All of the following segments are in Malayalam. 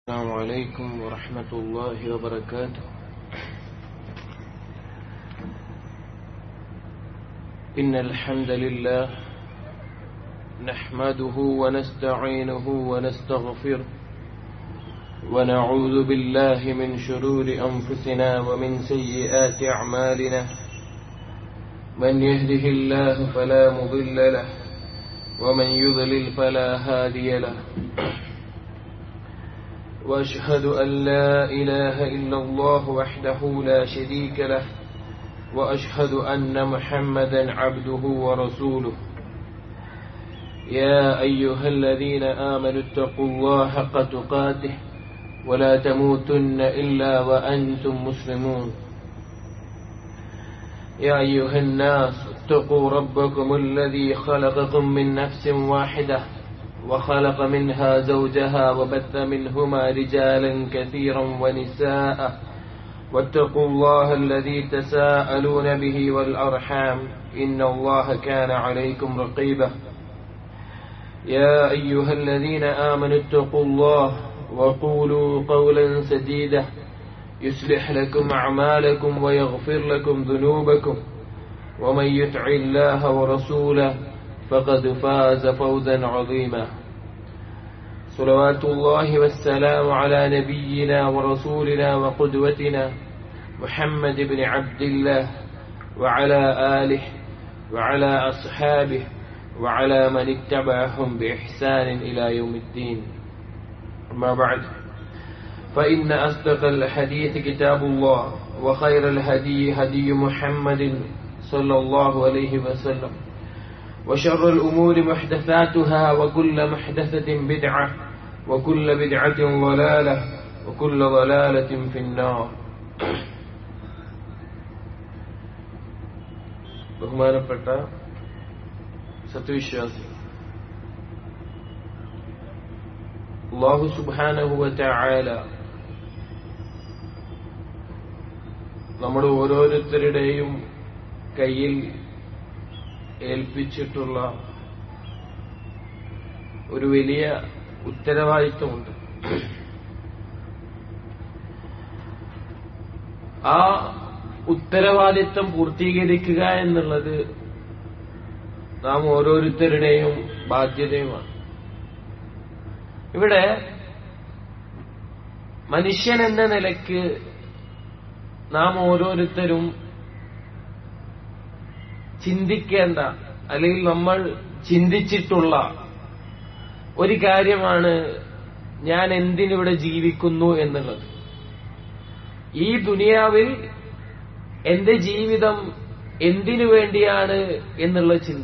السلام عليكم ورحمة الله وبركاته إن الحمد لله نحمده ونستعينه ونستغفره ونعوذ بالله من شرور أنفسنا ومن سيئات أعمالنا من يهده الله فلا مضل له ومن يضلل فلا هادي له واشهد ان لا اله الا الله وحده لا شريك له واشهد ان محمدا عبده ورسوله يا ايها الذين امنوا اتقوا الله حق تقاته ولا تموتن الا وانتم مسلمون يا ايها الناس اتقوا ربكم الذي خلقكم من نفس واحده وخلق منها زوجها وبث منهما رجالا كثيرا ونساء واتقوا الله الذي تساءلون به والأرحام إن الله كان عليكم رقيبا يا أيها الذين آمنوا اتقوا الله وقولوا قولا سديدا يصلح لكم أعمالكم ويغفر لكم ذنوبكم ومن يطع الله ورسوله فقد فاز فوزا عظيما صلوات الله والسلام على نبينا ورسولنا وقدوتنا محمد بن عبد الله وعلى آله وعلى أصحابه وعلى من اتبعهم بإحسان إلى يوم الدين أما بعد فإن أصدق الحديث كتاب الله وخير الهدي هدي محمد صلى الله عليه وسلم وشر الأمور محدثاتها وكل محدثة بدعة وكل بدعة ضلالة وكل ضلالة في النار ബഹുമാനപ്പെട്ട സത്യവിശ്വാസി അള്ളാഹു സുബാനഹുവല നമ്മുടെ ഓരോരുത്തരുടെയും കയ്യിൽ ഏൽപ്പിച്ചിട്ടുള്ള ഒരു വലിയ ഉത്തരവാദിത്വമുണ്ട് ആ ഉത്തരവാദിത്വം പൂർത്തീകരിക്കുക എന്നുള്ളത് നാം ഓരോരുത്തരുടെയും ബാധ്യതയുമാണ് ഇവിടെ മനുഷ്യൻ എന്ന നിലയ്ക്ക് നാം ഓരോരുത്തരും ചിന്തിക്കേണ്ട അല്ലെങ്കിൽ നമ്മൾ ചിന്തിച്ചിട്ടുള്ള ഒരു കാര്യമാണ് ഞാൻ എന്തിനിവിടെ ജീവിക്കുന്നു എന്നുള്ളത് ഈ ദുനിയാവിൽ എന്റെ ജീവിതം എന്തിനു വേണ്ടിയാണ് എന്നുള്ള ചിന്ത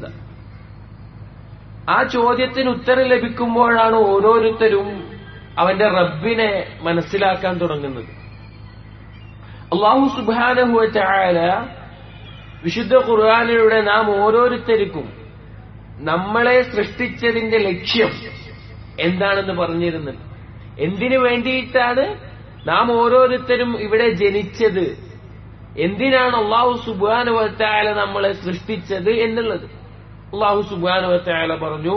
ആ ചോദ്യത്തിന് ഉത്തരം ലഭിക്കുമ്പോഴാണ് ഓരോരുത്തരും അവന്റെ റബ്ബിനെ മനസ്സിലാക്കാൻ തുടങ്ങുന്നത് അള്ളാഹു സുബാനഹുവ ചായാല വിശുദ്ധ ഖുർആാനിലൂടെ നാം ഓരോരുത്തർക്കും നമ്മളെ സൃഷ്ടിച്ചതിന്റെ ലക്ഷ്യം എന്താണെന്ന് പറഞ്ഞിരുന്നത് എന്തിനു വേണ്ടിയിട്ടാണ് നാം ഓരോരുത്തരും ഇവിടെ ജനിച്ചത് എന്തിനാണ് അള്ളാഹു സുബാനുവത്തായ നമ്മളെ സൃഷ്ടിച്ചത് എന്നുള്ളത് അള്ളാഹു സുബാനുവത്തായ പറഞ്ഞു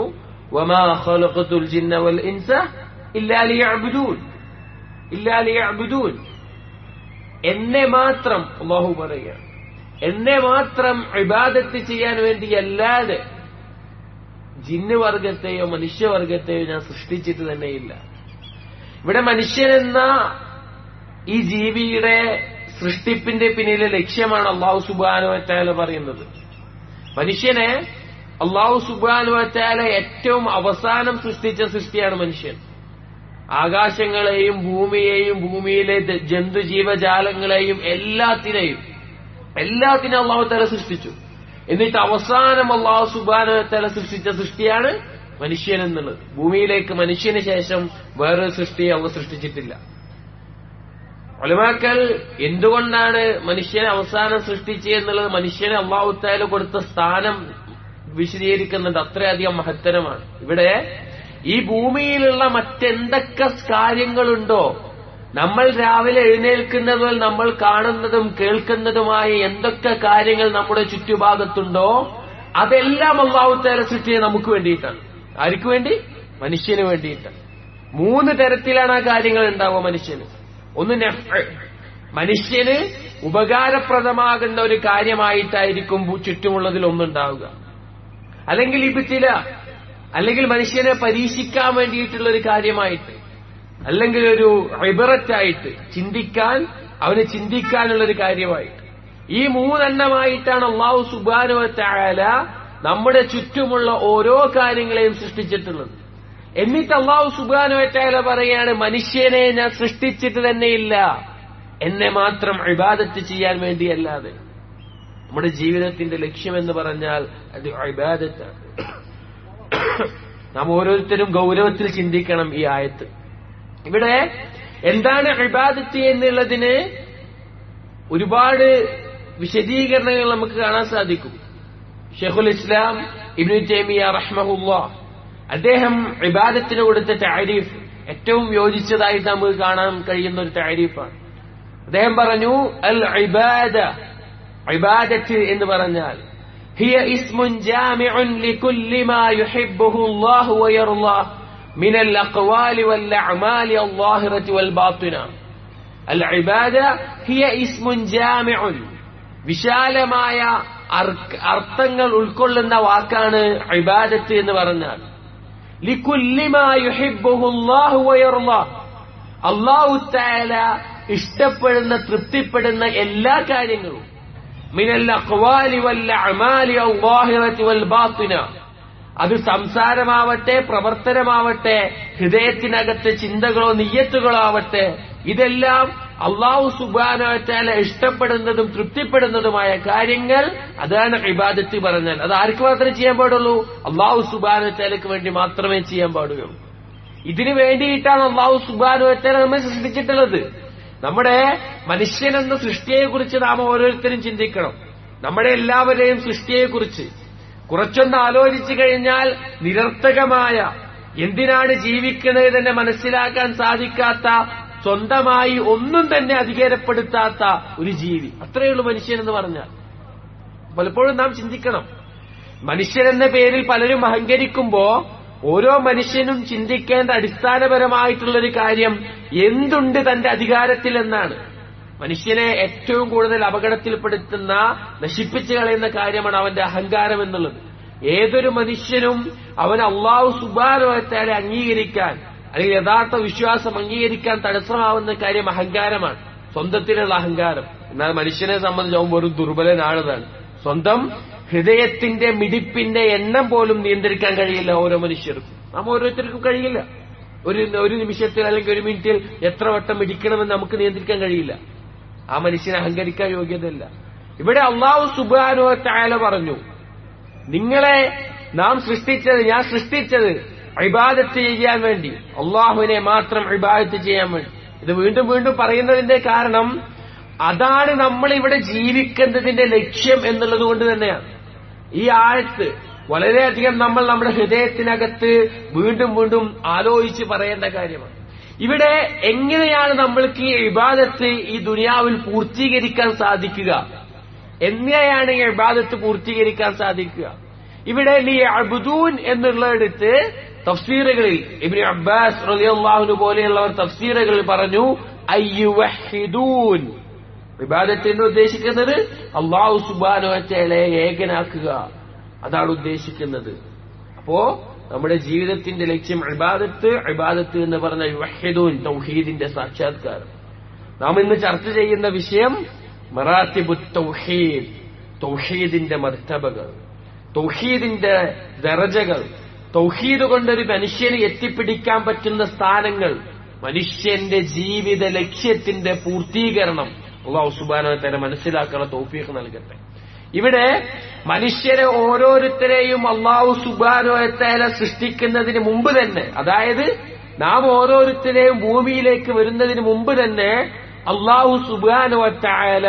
എന്നെ മാത്രം അള്ളാഹു പറയുകയാണ് എന്നെ മാത്രം ഇബാദത്ത് ചെയ്യാൻ വേണ്ടിയല്ലാതെ ജിന്ന് വർഗത്തെയോ മനുഷ്യവർഗത്തെയോ ഞാൻ സൃഷ്ടിച്ചിട്ട് തന്നെയില്ല ഇവിടെ മനുഷ്യനെന്ന ഈ ജീവിയുടെ സൃഷ്ടിപ്പിന്റെ പിന്നിലെ ലക്ഷ്യമാണ് അള്ളാഹു സുബാനുവറ്റാല പറയുന്നത് മനുഷ്യനെ അള്ളാഹു സുബാനുവറ്റാല ഏറ്റവും അവസാനം സൃഷ്ടിച്ച സൃഷ്ടിയാണ് മനുഷ്യൻ ആകാശങ്ങളെയും ഭൂമിയെയും ഭൂമിയിലെ ജന്തുജീവജാലങ്ങളെയും എല്ലാത്തിനെയും എല്ലാത്തിനും അള്ളാഹു തല സൃഷ്ടിച്ചു എന്നിട്ട് അവസാനം അള്ളാഹു സുബാന തല സൃഷ്ടിച്ച സൃഷ്ടിയാണ് മനുഷ്യൻ എന്നുള്ളത് ഭൂമിയിലേക്ക് മനുഷ്യന് ശേഷം വേറൊരു സൃഷ്ടിയെ അവ സൃഷ്ടിച്ചിട്ടില്ല ഒളിമാക്കൽ എന്തുകൊണ്ടാണ് മനുഷ്യനെ അവസാനം സൃഷ്ടിച്ചത് എന്നുള്ളത് മനുഷ്യന് അള്ളാഹു താല കൊടുത്ത സ്ഥാനം വിശദീകരിക്കുന്നത് അത്രയധികം മഹത്തരമാണ് ഇവിടെ ഈ ഭൂമിയിലുള്ള മറ്റെന്തൊക്കെ കാര്യങ്ങളുണ്ടോ നമ്മൾ രാവിലെ എഴുന്നേൽക്കുന്നത് മുതൽ നമ്മൾ കാണുന്നതും കേൾക്കുന്നതുമായ എന്തൊക്കെ കാര്യങ്ങൾ നമ്മുടെ ചുറ്റുഭാഗത്തുണ്ടോ അതെല്ലാം അള്ളാഹു തേല സൃഷ്ടിയെ നമുക്ക് വേണ്ടിയിട്ടാണ് ആർക്ക് വേണ്ടി മനുഷ്യന് വേണ്ടിയിട്ടാണ് മൂന്ന് തരത്തിലാണ് ആ കാര്യങ്ങൾ ഉണ്ടാവുക മനുഷ്യന് ഒന്ന് നഫ് മനുഷ്യന് ഉപകാരപ്രദമാകുന്ന ഒരു കാര്യമായിട്ടായിരിക്കും ചുറ്റുമുള്ളതിൽ ഒന്നുണ്ടാവുക അല്ലെങ്കിൽ ഇബിത്തില അല്ലെങ്കിൽ മനുഷ്യനെ പരീക്ഷിക്കാൻ വേണ്ടിയിട്ടുള്ള ഒരു കാര്യമായിട്ട് അല്ലെങ്കിൽ ഒരു ഇബററ്റായിട്ട് ചിന്തിക്കാൻ അവന് ചിന്തിക്കാനുള്ള ഒരു കാര്യമായിട്ട് ഈ മൂന്നെണ്ണമായിട്ടാണ് അള്ളാഹു സുബാനുവല നമ്മുടെ ചുറ്റുമുള്ള ഓരോ കാര്യങ്ങളെയും സൃഷ്ടിച്ചിട്ടുള്ളത് എന്നിട്ട് അള്ളാഹു സുബാനുവറ്റായ പറയാണ് മനുഷ്യനെ ഞാൻ സൃഷ്ടിച്ചിട്ട് തന്നെയില്ല എന്നെ മാത്രം ഇബാദത്ത് ചെയ്യാൻ വേണ്ടിയല്ലാതെ നമ്മുടെ ജീവിതത്തിന്റെ ലക്ഷ്യമെന്ന് പറഞ്ഞാൽ അത് ഇബാദത്താണ് നാം ഓരോരുത്തരും ഗൗരവത്തിൽ ചിന്തിക്കണം ഈ ആയത്ത് ഇവിടെ എന്താണ് ഇബാദത്ത് എന്നുള്ളതിന് ഒരുപാട് വിശദീകരണങ്ങൾ നമുക്ക് കാണാൻ സാധിക്കും ഷെഖുൽ ഇസ്ലാം ഇബ്നു തൈമിയ റഹ്മഹുല്ല അദ്ദേഹം ഇബാദത്തിന് കൊടുത്ത താരീഫ് ഏറ്റവും യോജിച്ചതായിട്ട് നമുക്ക് കാണാൻ കഴിയുന്ന ഒരു താരീഫാണ് അദ്ദേഹം പറഞ്ഞു അൽ ഇബാദ ഇബാദത്ത് എന്ന് പറഞ്ഞാൽ هي اسم جامع لكل ما يحبه الله ويرضاه من الأقوال والأعمال الظاهرة والباطنة العبادة هي اسم جامع വിശാലമായ അർത്ഥങ്ങൾ ഉൾക്കൊള്ളുന്ന വാക്കാണ് ഇബാദത്ത് എന്ന് പറഞ്ഞാൽ അള്ളാഹു താല ഇഷ്ടപ്പെടുന്ന തൃപ്തിപ്പെടുന്ന എല്ലാ കാര്യങ്ങളും മിനൽ അഖ്വാലി വൽ അഅമാലി അൽ വൽ ബാത്തിന അത് സംസാരമാവട്ടെ പ്രവർത്തനമാവട്ടെ ഹൃദയത്തിനകത്ത് ചിന്തകളോ നിയ്യത്തുകളോ ആവട്ടെ ഇതെല്ലാം അള്ളാഹു സുബാനോറ്റാല ഇഷ്ടപ്പെടുന്നതും തൃപ്തിപ്പെടുന്നതുമായ കാര്യങ്ങൾ അതാണ് ഇബാദത്ത് പറഞ്ഞാൽ അത് ആർക്ക് മാത്രമേ ചെയ്യാൻ പാടുള്ളൂ അള്ളാഹു സുബാനോറ്റാലയ്ക്ക് വേണ്ടി മാത്രമേ ചെയ്യാൻ പാടുകയുള്ളൂ ഇതിനു വേണ്ടിയിട്ടാണ് അള്ളാഹു സുബാനോറ്റാല നമ്മെ സൃഷ്ടിച്ചിട്ടുള്ളത് നമ്മുടെ മനുഷ്യൻ എന്ന സൃഷ്ടിയെക്കുറിച്ച് നാം ഓരോരുത്തരും ചിന്തിക്കണം നമ്മുടെ എല്ലാവരെയും സൃഷ്ടിയെക്കുറിച്ച് കുറച്ചൊന്ന് ആലോചിച്ചു കഴിഞ്ഞാൽ നിരർത്ഥകമായ എന്തിനാണ് ജീവിക്കുന്നത് തന്നെ മനസ്സിലാക്കാൻ സാധിക്കാത്ത സ്വന്തമായി ഒന്നും തന്നെ അധികാരപ്പെടുത്താത്ത ഒരു ജീവി അത്രയുള്ളൂ മനുഷ്യൻ എന്ന് പറഞ്ഞാൽ പലപ്പോഴും നാം ചിന്തിക്കണം മനുഷ്യൻ എന്ന പേരിൽ പലരും അഹങ്കരിക്കുമ്പോ ഓരോ മനുഷ്യനും ചിന്തിക്കേണ്ട അടിസ്ഥാനപരമായിട്ടുള്ള ഒരു കാര്യം എന്തുണ്ട് തന്റെ അധികാരത്തിൽ എന്നാണ് മനുഷ്യനെ ഏറ്റവും കൂടുതൽ അപകടത്തിൽപ്പെടുത്തുന്ന നശിപ്പിച്ചു കളയുന്ന കാര്യമാണ് അവന്റെ അഹങ്കാരം എന്നുള്ളത് ഏതൊരു മനുഷ്യനും അവൻ അള്ളാഹു സുബാനുവത്താലെ അംഗീകരിക്കാൻ അല്ലെങ്കിൽ യഥാർത്ഥ വിശ്വാസം അംഗീകരിക്കാൻ തടസ്സമാവുന്ന കാര്യം അഹങ്കാരമാണ് സ്വന്തത്തിലുള്ള അഹങ്കാരം എന്നാൽ മനുഷ്യനെ സംബന്ധിച്ച് അവൻ വെറും ദുർബലനാണതാണ് സ്വന്തം ഹൃദയത്തിന്റെ മിടിപ്പിന്റെ എണ്ണം പോലും നിയന്ത്രിക്കാൻ കഴിയില്ല ഓരോ മനുഷ്യർക്കും നാം ഓരോരുത്തർക്കും കഴിയില്ല ഒരു ഒരു നിമിഷത്തിൽ അല്ലെങ്കിൽ ഒരു മിനിറ്റിൽ എത്ര വട്ടം മിടിക്കണമെന്ന് നമുക്ക് നിയന്ത്രിക്കാൻ കഴിയില്ല ആ മനുഷ്യനെ അഹങ്കരിക്കാൻ യോഗ്യതയില്ല ഇവിടെ അള്ളാഹു സുബാനോ ചായാല പറഞ്ഞു നിങ്ങളെ നാം സൃഷ്ടിച്ചത് ഞാൻ സൃഷ്ടിച്ചത് ഇബാദത്ത് ചെയ്യാൻ വേണ്ടി അള്ളാഹുവിനെ മാത്രം ഇബാദത്ത് ചെയ്യാൻ വേണ്ടി ഇത് വീണ്ടും വീണ്ടും പറയുന്നതിന്റെ കാരണം അതാണ് നമ്മൾ ഇവിടെ ജീവിക്കുന്നതിന്റെ ലക്ഷ്യം എന്നുള്ളത് കൊണ്ട് തന്നെയാണ് ഈ ആഴത്ത് വളരെയധികം നമ്മൾ നമ്മുടെ ഹൃദയത്തിനകത്ത് വീണ്ടും വീണ്ടും ആലോചിച്ച് പറയേണ്ട കാര്യമാണ് ഇവിടെ എങ്ങനെയാണ് നമ്മൾക്ക് ഈ ഇബാദത്ത് ഈ ദുനിയാവിൽ പൂർത്തീകരിക്കാൻ സാധിക്കുക എങ്ങനെയാണ് ഈ ഇബാദത്ത് പൂർത്തീകരിക്കാൻ സാധിക്കുക ഇവിടെ ലി അബുദൂൻ എന്നുള്ളിടത്ത് തഫ്സീറുകളിൽ ഇബ്നു അബ്ബാസ് റളിയല്ലാഹു പോലെയുള്ളവർ തഫ്സീറുകളിൽ പറഞ്ഞു അയ്യുവഹിദൂൻ വിവാദത്തിന് ഉദ്ദേശിക്കുന്നത് അള്ളാഹു സുബാനുവറ്റയെ ഏകനാക്കുക അതാണ് ഉദ്ദേശിക്കുന്നത് അപ്പോ നമ്മുടെ ജീവിതത്തിന്റെ ലക്ഷ്യം ഇബാദത്ത് ഇബാദത്ത് എന്ന് പറഞ്ഞ യുവഹിദൂൻ തൗഹീദിന്റെ സാക്ഷാത്കാരം നാം ഇന്ന് ചർച്ച ചെയ്യുന്ന വിഷയം മറാത്തിബു തൗഹീദ് തൗഹീദിന്റെ മർത്തബകൾ തൗഹീദിന്റെ ദറജകൾ തൗഹീദ് കൊണ്ടൊരു മനുഷ്യന് എത്തിപ്പിടിക്കാൻ പറ്റുന്ന സ്ഥാനങ്ങൾ മനുഷ്യന്റെ ജീവിത ലക്ഷ്യത്തിന്റെ പൂർത്തീകരണം അള്ളാഹു സുബാന തന്നെ മനസ്സിലാക്കാനുള്ള തൗഫീഖ് നൽകട്ടെ ഇവിടെ മനുഷ്യരെ ഓരോരുത്തരെയും അള്ളാഹു സുബാനോയത്തേല സൃഷ്ടിക്കുന്നതിന് മുമ്പ് തന്നെ അതായത് നാം ഓരോരുത്തരെയും ഭൂമിയിലേക്ക് വരുന്നതിന് മുമ്പ് തന്നെ അള്ളാഹു സുബാനോത്തായാല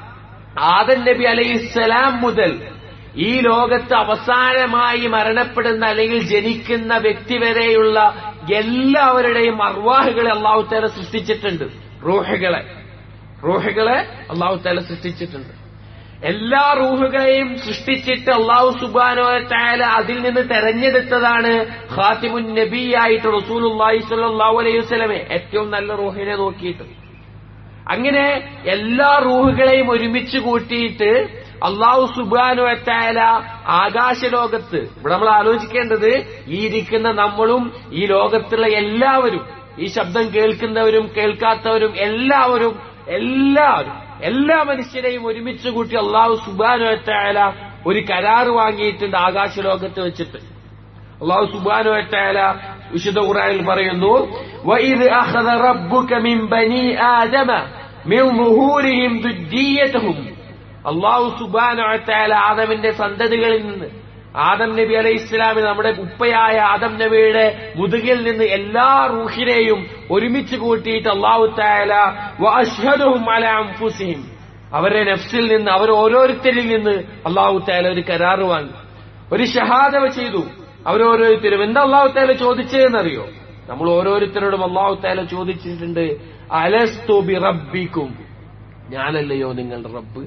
ആദൻ നബി അലൈഹിസ്സലാം മുതൽ ഈ ലോകത്ത് അവസാനമായി മരണപ്പെടുന്ന അല്ലെങ്കിൽ ജനിക്കുന്ന വ്യക്തി വരെയുള്ള എല്ലാവരുടെയും അർവാഹുകളെ അള്ളാഹു താല സൃഷ്ടിച്ചിട്ടുണ്ട് റൂഹുകളെ റൂഹുകളെ അള്ളാഹു താല സൃഷ്ടിച്ചിട്ടുണ്ട് എല്ലാ റൂഹുകളെയും സൃഷ്ടിച്ചിട്ട് അള്ളാഹു സുബാനോ തായാല അതിൽ നിന്ന് തെരഞ്ഞെടുത്തതാണ് ഖാത്തിമുൻ നബിയായിട്ട് റസൂലുള്ളാഹി സ്വല്ലല്ലാഹു അലൈഹി വസല്ലമെ ഏറ്റവും നല്ല റൂഹിനെ നോക്കിയിട്ട് അങ്ങനെ എല്ലാ റൂഹുകളെയും ഒരുമിച്ച് കൂട്ടിയിട്ട് അള്ളാഹു സുബാനു എത്തായാല ആകാശലോകത്ത് ഇവിടെ നമ്മൾ ആലോചിക്കേണ്ടത് ഈ ഇരിക്കുന്ന നമ്മളും ഈ ലോകത്തുള്ള എല്ലാവരും ഈ ശബ്ദം കേൾക്കുന്നവരും കേൾക്കാത്തവരും എല്ലാവരും എല്ലാവരും എല്ലാ മനുഷ്യരെയും ഒരുമിച്ച് കൂട്ടി അള്ളാഹു സുബാനു എത്തായാല ഒരു കരാറ് വാങ്ങിയിട്ടുണ്ട് ആകാശലോകത്ത് വെച്ചിട്ട് അള്ളാഹു സുബാനു എത്തായാല വിശുദ്ധ ഖുറാനിൽ പറയുന്നു وَإِذْ أَخَذَ رَبُّكَ مِنْ بَنِي آدَمَ مِنْ ظُهُورِهِمْ ذُرِّيَّتَهُمْ അള്ളാഹു സുബാനു എത്തായാല ആദമിന്റെ സന്തതികളിൽ നിന്ന് ആദം നബി അലൈഹി ഇസ്ലാമിന് നമ്മുടെ ഉപ്പയായ ആദം നബിയുടെ മുതുകിൽ നിന്ന് എല്ലാ റൂഹിനെയും ഒരുമിച്ച് കൂട്ടിയിട്ട് അള്ളാഹു തായാല വഅശ്ഹദുഹും അലാ അൻഫുസിഹിം അവരുടെ നഫ്സിൽ നിന്ന് അവർ ഓരോരുത്തരിൽ നിന്ന് അള്ളാഹു തായാല ഒരു കരാറ് വാങ്ങി ഒരു ഷഹാദ ചെയ്തു അവരോരോരുത്തരും എന്താ അള്ളാഹു തായാല ചോദിച്ചതെന്നറിയോ നമ്മൾ ഓരോരുത്തരോടും അള്ളാഹു തായാല ചോദിച്ചിട്ടുണ്ട് അലസ്തു ബി റബ്ബിക്കും ഞാനല്ലയോ നിങ്ങളുടെ റബ്ബ്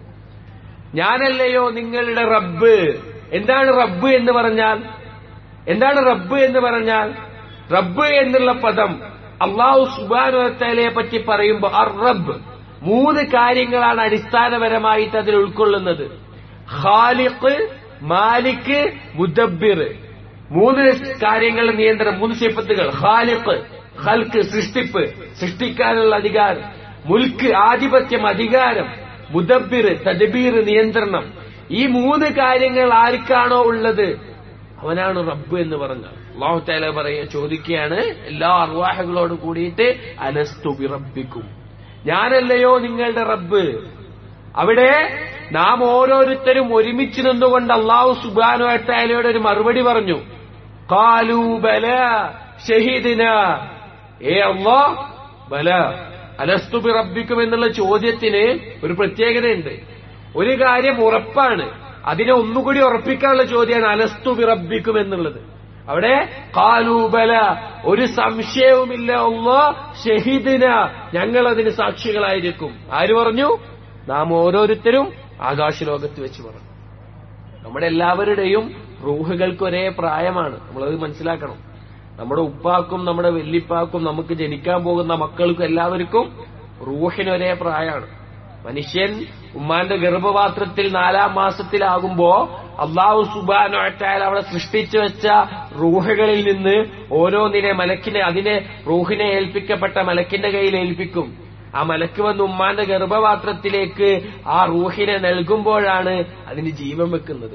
ഞാനല്ലയോ നിങ്ങളുടെ റബ്ബ് എന്താണ് റബ്ബ് എന്ന് പറഞ്ഞാൽ എന്താണ് റബ്ബ് എന്ന് പറഞ്ഞാൽ റബ്ബ് എന്നുള്ള പദം അള്ളാഹു സുബാനുവത്തലയെ പറ്റി പറയുമ്പോൾ അർ റബ്ബ് മൂന്ന് കാര്യങ്ങളാണ് അടിസ്ഥാനപരമായിട്ട് അതിൽ ഉൾക്കൊള്ളുന്നത് ഖാലിഖ് മാലിക് മുദബ്ബിർ മൂന്ന് കാര്യങ്ങളുടെ നിയന്ത്രണം മൂന്ന് സിഫത്തുകൾ ഖാലിഖ് ഖൽക്ക് സൃഷ്ടിപ്പ് സൃഷ്ടിക്കാനുള്ള അധികാരം മുൽക്ക് ആധിപത്യം അധികാരം മുദബ്ബിർ തദ്ബീർ നിയന്ത്രണം ഈ മൂന്ന് കാര്യങ്ങൾ ആർക്കാണോ ഉള്ളത് അവനാണ് റബ്ബ് എന്ന് പറഞ്ഞത് അള്ളാഹു താല പറയ ചോദിക്കുകയാണ് എല്ലാ അർവാഹകളോട് കൂടിയിട്ട് അലസ്തു റബ്ബിക്കും ഞാനല്ലയോ നിങ്ങളുടെ റബ്ബ് അവിടെ നാം ഓരോരുത്തരും ഒരുമിച്ച് നിന്നുകൊണ്ട് അള്ളാഹു സുബാനു താലയുടെ ഒരു മറുപടി പറഞ്ഞു കാലൂ ബല ഷഹീദിന ഏ അള്ളാ ബല അലസ്തുബി റബ്ബിക്കും എന്നുള്ള ചോദ്യത്തിന് ഒരു പ്രത്യേകതയുണ്ട് ഒരു കാര്യം ഉറപ്പാണ് അതിനെ ഒന്നുകൂടി ഉറപ്പിക്കാനുള്ള ചോദ്യമാണ് അലസ്തുബി റബ്ബിക്കും എന്നുള്ളത് അവിടെ കാലൂബല ഒരു സംശയവുമില്ല ഒന്നോ ഷഹീദിന ഞങ്ങൾ അതിന് സാക്ഷികളായിരിക്കും ആര് പറഞ്ഞു നാം ഓരോരുത്തരും ആകാശലോകത്ത് വെച്ച് പറഞ്ഞു നമ്മുടെ എല്ലാവരുടെയും റൂഹുകൾക്ക് ഒരേ പ്രായമാണ് നമ്മളത് മനസ്സിലാക്കണം നമ്മുടെ ഉപ്പാക്കും നമ്മുടെ വെല്ലിപ്പാക്കും നമുക്ക് ജനിക്കാൻ പോകുന്ന മക്കൾക്കും എല്ലാവർക്കും റൂഹിന് ഒരേ പ്രായമാണ് മനുഷ്യൻ ഉമ്മാന്റെ ഗർഭപാത്രത്തിൽ നാലാം മാസത്തിലാകുമ്പോ അള്ളാഹു സുബാനോ അറ്റായാൽ അവിടെ സൃഷ്ടിച്ചു വെച്ച റൂഹകളിൽ നിന്ന് ഓരോന്നിനെ മലക്കിനെ അതിനെ റൂഹിനെ ഏൽപ്പിക്കപ്പെട്ട മലക്കിന്റെ കയ്യിൽ ഏൽപ്പിക്കും ആ മലക്ക് വന്ന് ഉമ്മാന്റെ ഗർഭപാത്രത്തിലേക്ക് ആ റൂഹിനെ നൽകുമ്പോഴാണ് അതിന് ജീവൻ വെക്കുന്നത്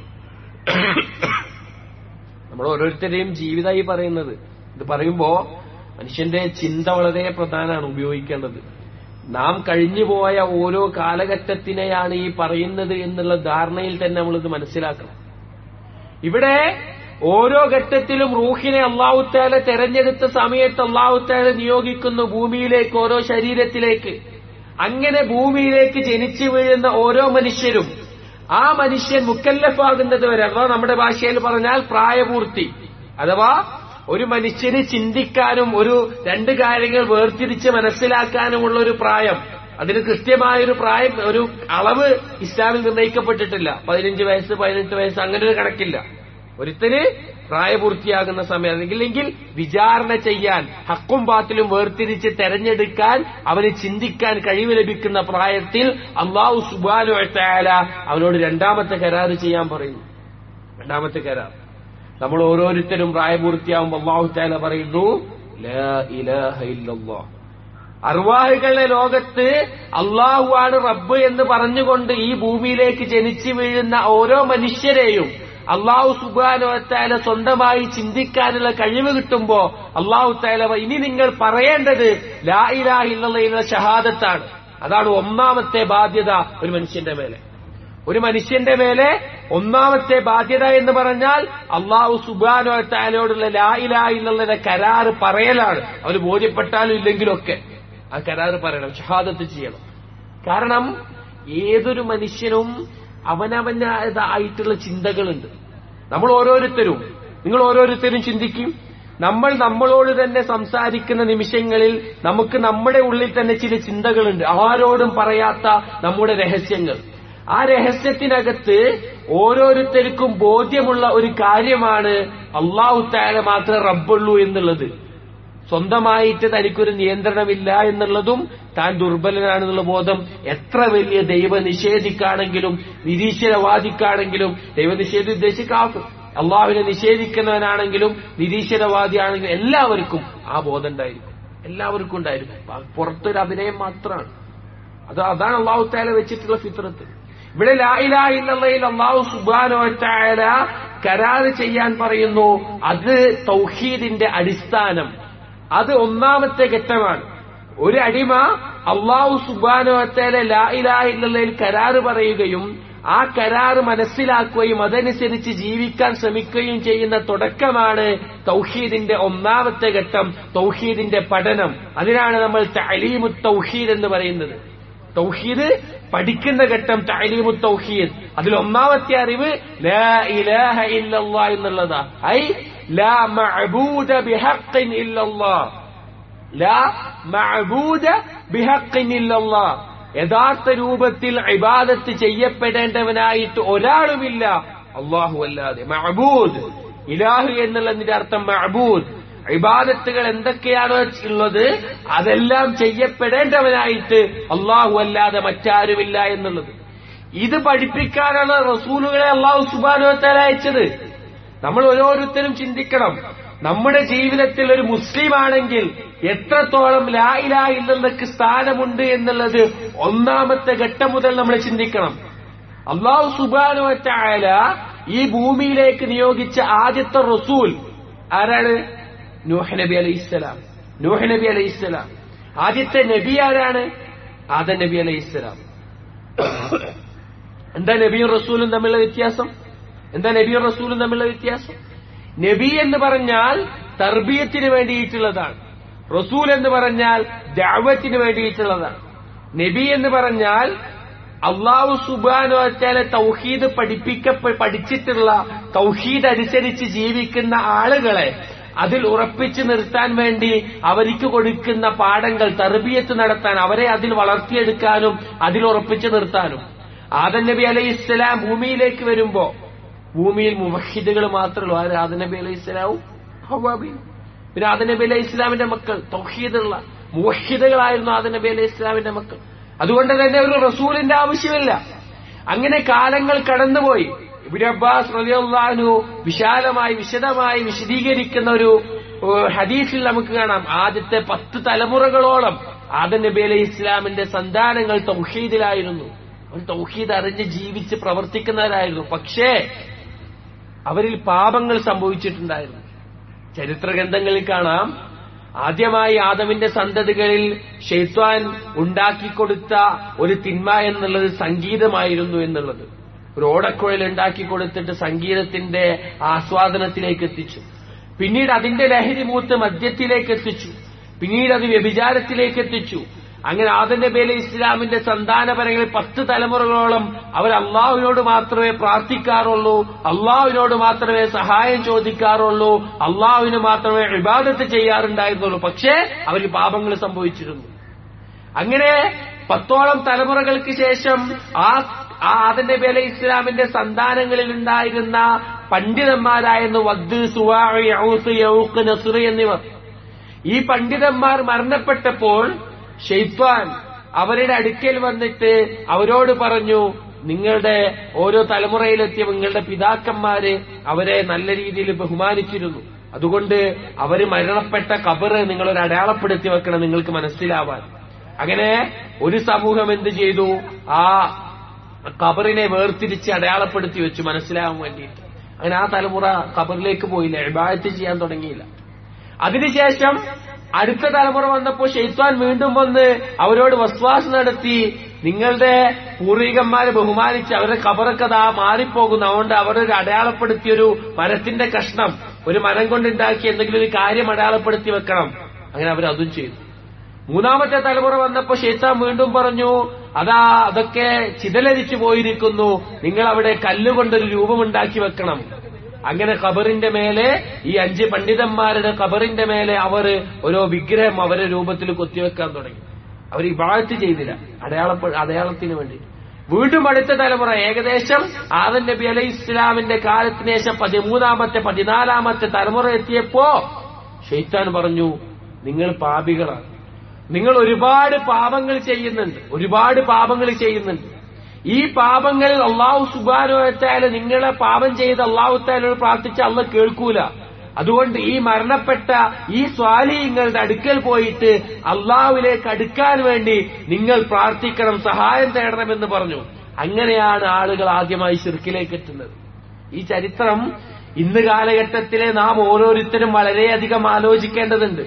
നമ്മൾ ഓരോരുത്തരുടെയും ജീവിതമായി പറയുന്നത് ഇത് പറയുമ്പോ മനുഷ്യന്റെ ചിന്ത വളരെ പ്രധാനമാണ് ഉപയോഗിക്കേണ്ടത് നാം കഴിഞ്ഞുപോയ ഓരോ കാലഘട്ടത്തിനെയാണ് ഈ പറയുന്നത് എന്നുള്ള ധാരണയിൽ തന്നെ നമ്മളിത് മനസ്സിലാക്കണം ഇവിടെ ഓരോ ഘട്ടത്തിലും റൂഹിനെ അള്ളാഹുത്താല തെരഞ്ഞെടുത്ത സമയത്ത് അള്ളാഹുത്താല നിയോഗിക്കുന്നു ഭൂമിയിലേക്ക് ഓരോ ശരീരത്തിലേക്ക് അങ്ങനെ ഭൂമിയിലേക്ക് ജനിച്ചു വീഴുന്ന ഓരോ മനുഷ്യരും ആ മനുഷ്യൻ മുക്കല്ലഫാകുന്നത് വരെ അഥവാ നമ്മുടെ ഭാഷയിൽ പറഞ്ഞാൽ പ്രായപൂർത്തി അഥവാ ഒരു മനുഷ്യന് ചിന്തിക്കാനും ഒരു രണ്ട് കാര്യങ്ങൾ വേർതിരിച്ച് മനസ്സിലാക്കാനുമുള്ള ഒരു പ്രായം അതിന് കൃത്യമായൊരു പ്രായം ഒരു അളവ് ഇസ്ലാമിൽ നിർണ്ണയിക്കപ്പെട്ടിട്ടില്ല പതിനഞ്ച് വയസ്സ് പതിനെട്ട് വയസ്സ് അങ്ങനെ ഒരു കണക്കില്ല ഒരുത്തന് പ്രായപൂർത്തിയാകുന്ന സമയം അല്ലെങ്കിൽ വിചാരണ ചെയ്യാൻ ഹക്കും പാത്തിലും വേർതിരിച്ച് തെരഞ്ഞെടുക്കാൻ അവന് ചിന്തിക്കാൻ കഴിവ് ലഭിക്കുന്ന പ്രായത്തിൽ അള്ളാഹു സുബാനു എത്തായാല അവനോട് രണ്ടാമത്തെ കരാറ് ചെയ്യാൻ പറയുന്നു രണ്ടാമത്തെ കരാർ നമ്മൾ ഓരോരുത്തരും പ്രായപൂർത്തിയാവുമ്പോൾ അള്ളാഹു താല പറയുന്നു ലാ ഇലാഹ ഇല്ലല്ലാഹ് അർവാഹികളുടെ ലോകത്ത് അള്ളാഹുവാണ് റബ്ബ് എന്ന് പറഞ്ഞുകൊണ്ട് ഈ ഭൂമിയിലേക്ക് ജനിച്ചു വീഴുന്ന ഓരോ മനുഷ്യരെയും അള്ളാഹു സുബാനോ താല സ്വന്തമായി ചിന്തിക്കാനുള്ള കഴിവ് കിട്ടുമ്പോ അള്ളാഹു താല ഇനി നിങ്ങൾ പറയേണ്ടത് ലാ ഇലാഹ ഇല്ലല്ല ഷഹാദത്താണ് അതാണ് ഒന്നാമത്തെ ബാധ്യത ഒരു മനുഷ്യന്റെ മേലെ ഒരു മനുഷ്യന്റെ മേലെ ഒന്നാമത്തെ ബാധ്യത എന്ന് പറഞ്ഞാൽ അള്ളാഹു സുബാനോ താലോടുള്ള ലാ ഇലാഹ ഇല്ലയുടെ കരാറ് പറയലാണ് അവർ ബോധ്യപ്പെട്ടാലും ഇല്ലെങ്കിലും ഒക്കെ ആ കരാറ് പറയണം ഷഹാദത്ത് ചെയ്യണം കാരണം ഏതൊരു മനുഷ്യനും അവനവനായിട്ടുള്ള ചിന്തകളുണ്ട് നമ്മൾ ഓരോരുത്തരും നിങ്ങൾ ഓരോരുത്തരും ചിന്തിക്കും നമ്മൾ നമ്മളോട് തന്നെ സംസാരിക്കുന്ന നിമിഷങ്ങളിൽ നമുക്ക് നമ്മുടെ ഉള്ളിൽ തന്നെ ചില ചിന്തകളുണ്ട് ആരോടും പറയാത്ത നമ്മുടെ രഹസ്യങ്ങൾ ആ രഹസ്യത്തിനകത്ത് ഓരോരുത്തർക്കും ബോധ്യമുള്ള ഒരു കാര്യമാണ് അള്ളാഹു താല മാത്രമേ റബ്ബുള്ളൂ എന്നുള്ളത് സ്വന്തമായിട്ട് തനിക്കൊരു നിയന്ത്രണമില്ല എന്നുള്ളതും താൻ ദുർബലനാണെന്നുള്ള ബോധം എത്ര വലിയ ദൈവ നിഷേധിക്കാണെങ്കിലും നിരീശ്വരവാദിക്കാണെങ്കിലും ദൈവനിഷേധി ഉദ്ദേശിക്കാത്ത അള്ളാഹുവിനെ നിഷേധിക്കുന്നവനാണെങ്കിലും നിരീശ്വരവാദിയാണെങ്കിലും എല്ലാവർക്കും ആ ബോധം ഉണ്ടായിരിക്കും എല്ലാവർക്കും ഉണ്ടായിരിക്കും പുറത്തൊരു അഭിനയം മാത്രമാണ് അത് അതാണ് അള്ളാഹു താല വെച്ചിട്ടുള്ള ഫിത്രത്ത് ഇവിടെ ലായിലായില്ലയിൽ അള്ളാഹു സുബാനോ താല കരാറ് ചെയ്യാൻ പറയുന്നു അത് തൗഹീദിന്റെ അടിസ്ഥാനം അത് ഒന്നാമത്തെ ഘട്ടമാണ് ഒരു അടിമ അള്ളാഹു സുബാനോ താല ലായിലായില്ലയിൽ കരാറ് പറയുകയും ആ കരാറ് മനസ്സിലാക്കുകയും അതനുസരിച്ച് ജീവിക്കാൻ ശ്രമിക്കുകയും ചെയ്യുന്ന തുടക്കമാണ് തൗഹീദിന്റെ ഒന്നാമത്തെ ഘട്ടം തൗഹീദിന്റെ പഠനം അതിനാണ് നമ്മൾ തലീമു തൗഹീദ് എന്ന് പറയുന്നത് തൗഹീദ് പഠിക്കുന്ന ഘട്ടം തലീമു തൗഹീദ് അതിൽ ഒന്നാമത്തെ അറിവ് ലാ ഇലാഹ ഇല്ലല്ലാ എന്നുള്ളതാ ഐ ലാ മഅബൂദ ബിഹഖിൻ ഇല്ലല്ലാ ലാ മഅബൂദ ബിഹഖിൻ ഇല്ലല്ലാ യഥാർത്ഥ രൂപത്തിൽ ഇബാദത്ത് ചെയ്യപ്പെടേണ്ടവനായിട്ട് ഒരാളുമില്ല അള്ളാഹു അല്ലാതെ മഅബൂദ് ഇലാഹു എന്നുള്ളതിന്റെ അർത്ഥം മഅബൂദ് ഇബാദത്തുകൾ എന്തൊക്കെയാണോ ഉള്ളത് അതെല്ലാം ചെയ്യപ്പെടേണ്ടവനായിട്ട് അള്ളാഹു അല്ലാതെ മറ്റാരുമില്ല എന്നുള്ളത് ഇത് പഠിപ്പിക്കാനാണ് റസൂലുകളെ അള്ളാഹു സുബാനുവത്താൽ അയച്ചത് നമ്മൾ ഓരോരുത്തരും ചിന്തിക്കണം നമ്മുടെ ജീവിതത്തിൽ ഒരു മുസ്ലിം ആണെങ്കിൽ എത്രത്തോളം ലായിലാ ഇല്ലെന്നൊക്കെ സ്ഥാനമുണ്ട് എന്നുള്ളത് ഒന്നാമത്തെ ഘട്ടം മുതൽ നമ്മൾ ചിന്തിക്കണം അള്ളാഹു സുബാനുവറ്റായ ഈ ഭൂമിയിലേക്ക് നിയോഗിച്ച ആദ്യത്തെ റസൂൽ ആരാണ് നൂഹ് നബി അലൈഹിസ്സലാം നൂഹ് നബി അലൈഹിസ്സലാം ആദ്യത്തെ നബി ആരാണ് ആദ നബി അലൈഹിസ്സലാം എന്താ നബിയും റസൂലും തമ്മിലുള്ള വ്യത്യാസം എന്താ നബിയും റസൂലും തമ്മിലുള്ള വ്യത്യാസം നബി എന്ന് പറഞ്ഞാൽ തർബീയത്തിന് വേണ്ടിയിട്ടുള്ളതാണ് റസൂൽ എന്ന് പറഞ്ഞാൽ ദാവത്തിന് വേണ്ടിയിട്ടുള്ളതാണ് നബി എന്ന് പറഞ്ഞാൽ അള്ളാഹു സുബാനോ വെച്ചാല് തൗഹീദ് പഠിപ്പിക്ക പഠിച്ചിട്ടുള്ള തൗഹീദ് അനുസരിച്ച് ജീവിക്കുന്ന ആളുകളെ അതിൽ ഉറപ്പിച്ചു നിർത്താൻ വേണ്ടി അവർക്ക് കൊടുക്കുന്ന പാഠങ്ങൾ തർബീയത്ത് നടത്താൻ അവരെ അതിൽ വളർത്തിയെടുക്കാനും അതിൽ ഉറപ്പിച്ചു നിർത്താനും ആദൻ നബി അലൈഹി ഇസ്ലാം ഭൂമിയിലേക്ക് വരുമ്പോ ഭൂമിയിൽ മുവഹിദുകൾ മാത്രമല്ലോ ആര് ആദൻ നബി അലൈഹി ഇസ്ലാവും ഹവാബി പിന്നെ ആദൻ നബി അലൈഹി ഇസ്ലാമിന്റെ മക്കൾ തൗഹീദുള്ള മുവഹിദുകളായിരുന്നു ആദൻ നബി അലൈഹി ഇസ്ലാമിന്റെ മക്കൾ അതുകൊണ്ട് തന്നെ ഒരു റസൂലിന്റെ ആവശ്യമില്ല അങ്ങനെ കാലങ്ങൾ കടന്നുപോയി ഇബിൻ അബ്ബാസ് റലിയല്ലാഹു വിശാലമായി വിശദമായി വിശദീകരിക്കുന്ന ഒരു ഹദീസിൽ നമുക്ക് കാണാം ആദ്യത്തെ പത്ത് തലമുറകളോളം ആദൻ നബി അലൈഹി ഇസ്ലാമിന്റെ സന്താനങ്ങൾ തൗഹീദിലായിരുന്നു അവർ തൗഹീദ് അറിഞ്ഞ് ജീവിച്ച് പ്രവർത്തിക്കുന്നവരായിരുന്നു പക്ഷേ അവരിൽ പാപങ്ങൾ സംഭവിച്ചിട്ടുണ്ടായിരുന്നു ചരിത്ര ഗ്രന്ഥങ്ങളിൽ കാണാം ആദ്യമായി ആദമിന്റെ സന്തതികളിൽ ഷെയ്ത്വാൻ ഉണ്ടാക്കിക്കൊടുത്ത ഒരു തിന്മ എന്നുള്ളത് സംഗീതമായിരുന്നു എന്നുള്ളത് ഒരു ഓടക്കുഴൽ ഉണ്ടാക്കി കൊടുത്തിട്ട് സംഗീതത്തിന്റെ ആസ്വാദനത്തിലേക്ക് എത്തിച്ചു പിന്നീട് അതിന്റെ ലഹരി മൂത്ത് മദ്യത്തിലേക്ക് എത്തിച്ചു പിന്നീട് അത് വ്യഭിചാരത്തിലേക്ക് എത്തിച്ചു അങ്ങനെ ആദം നബി അലൈഹി ഇസ്ലാമിന്റെ സന്താനപരങ്ങളിൽ പത്ത് തലമുറകളോളം അവർ അള്ളാഹുവിനോട് മാത്രമേ പ്രാർത്ഥിക്കാറുള്ളൂ അള്ളാഹുവിനോട് മാത്രമേ സഹായം ചോദിക്കാറുള്ളൂ അള്ളാഹുവിന് മാത്രമേ ഇബാദത്ത് ചെയ്യാറുണ്ടായിരുന്നുള്ളൂ പക്ഷേ അവർ പാപങ്ങൾ സംഭവിച്ചിരുന്നു അങ്ങനെ പത്തോളം തലമുറകൾക്ക് ശേഷം ആ ആ ആദം നബി അലൈഹി ഇസ്ലാമിന്റെ സന്താനങ്ങളിൽ ഉണ്ടായിരുന്ന പണ്ഡിതന്മാരായിരുന്നു വദ് സുവാഴ് യൗസ് യൗക്ക് നസുർ എന്നിവർ ഈ പണ്ഡിതന്മാർ മരണപ്പെട്ടപ്പോൾ ഷെയ്ത്വാൻ അവരുടെ അടുക്കൽ വന്നിട്ട് അവരോട് പറഞ്ഞു നിങ്ങളുടെ ഓരോ തലമുറയിലെത്തിയ നിങ്ങളുടെ പിതാക്കന്മാര് അവരെ നല്ല രീതിയിൽ ബഹുമാനിച്ചിരുന്നു അതുകൊണ്ട് അവര് മരണപ്പെട്ട കബറ് നിങ്ങളൊരു അടയാളപ്പെടുത്തി വെക്കണം നിങ്ങൾക്ക് മനസ്സിലാവാൻ അങ്ങനെ ഒരു സമൂഹം എന്ത് ചെയ്തു ആ കബറിനെ വേർതിരിച്ച് അടയാളപ്പെടുത്തി വെച്ചു മനസ്സിലാവാൻ വേണ്ടിയിട്ട് അങ്ങനെ ആ തലമുറ കബറിലേക്ക് പോയില്ല ഇബായത്ത് ചെയ്യാൻ തുടങ്ങിയില്ല അതിനുശേഷം അടുത്ത തലമുറ വന്നപ്പോൾ ഷെയ്ത്വാൻ വീണ്ടും വന്ന് അവരോട് വസ്വാസ് നടത്തി നിങ്ങളുടെ പൂർവികന്മാരെ ബഹുമാനിച്ച് അവരുടെ കബറൊക്കെ ദാ മാറിപ്പോകുന്നു അതുകൊണ്ട് അവരൊരു അടയാളപ്പെടുത്തിയൊരു മരത്തിന്റെ കഷ്ണം ഒരു മരം കൊണ്ടുണ്ടാക്കി എന്തെങ്കിലും ഒരു കാര്യം അടയാളപ്പെടുത്തി വെക്കണം അങ്ങനെ അവർ അതും ചെയ്തു മൂന്നാമത്തെ തലമുറ വന്നപ്പോ ഷെയ്ത്താൻ വീണ്ടും പറഞ്ഞു അതാ അതൊക്കെ ചിതലരിച്ചു പോയിരിക്കുന്നു നിങ്ങൾ അവിടെ കല്ലുകൊണ്ടൊരു രൂപമുണ്ടാക്കി വെക്കണം അങ്ങനെ ഖബറിന്റെ മേലെ ഈ അഞ്ച് പണ്ഡിതന്മാരുടെ ഖബറിന്റെ മേലെ അവർ ഓരോ വിഗ്രഹം അവരുടെ രൂപത്തിൽ കൊത്തിവെക്കാൻ തുടങ്ങി അവർ ഇബാഴത്ത് ചെയ്തില്ല അടയാള അടയാളത്തിന് വേണ്ടി വീണ്ടും അടുത്ത തലമുറ ഏകദേശം ആദൻ നബി അലൈഹി ഇസ്ലാമിന്റെ കാലത്തിന് ശേഷം പതിമൂന്നാമത്തെ പതിനാലാമത്തെ തലമുറ എത്തിയപ്പോ ഷെയ്ത്താൻ പറഞ്ഞു നിങ്ങൾ പാപികളാണ് നിങ്ങൾ ഒരുപാട് പാപങ്ങൾ ചെയ്യുന്നുണ്ട് ഒരുപാട് പാപങ്ങൾ ചെയ്യുന്നുണ്ട് ഈ പാപങ്ങളിൽ അള്ളാഹു സുബാനുവത്തായാലും നിങ്ങളെ പാപം ചെയ്ത് അള്ളാഹുത്തായാലും പ്രാർത്ഥിച്ച അള്ള കേൾക്കൂല അതുകൊണ്ട് ഈ മരണപ്പെട്ട ഈ സ്വാലീങ്ങളുടെ അടുക്കൽ പോയിട്ട് അള്ളാഹുവിലേക്ക് അടുക്കാൻ വേണ്ടി നിങ്ങൾ പ്രാർത്ഥിക്കണം സഹായം തേടണമെന്ന് പറഞ്ഞു അങ്ങനെയാണ് ആളുകൾ ആദ്യമായി ശിർക്കിലേക്ക് എത്തുന്നത് ഈ ചരിത്രം ഇന്ന് കാലഘട്ടത്തിലെ നാം ഓരോരുത്തരും വളരെയധികം ആലോചിക്കേണ്ടതുണ്ട്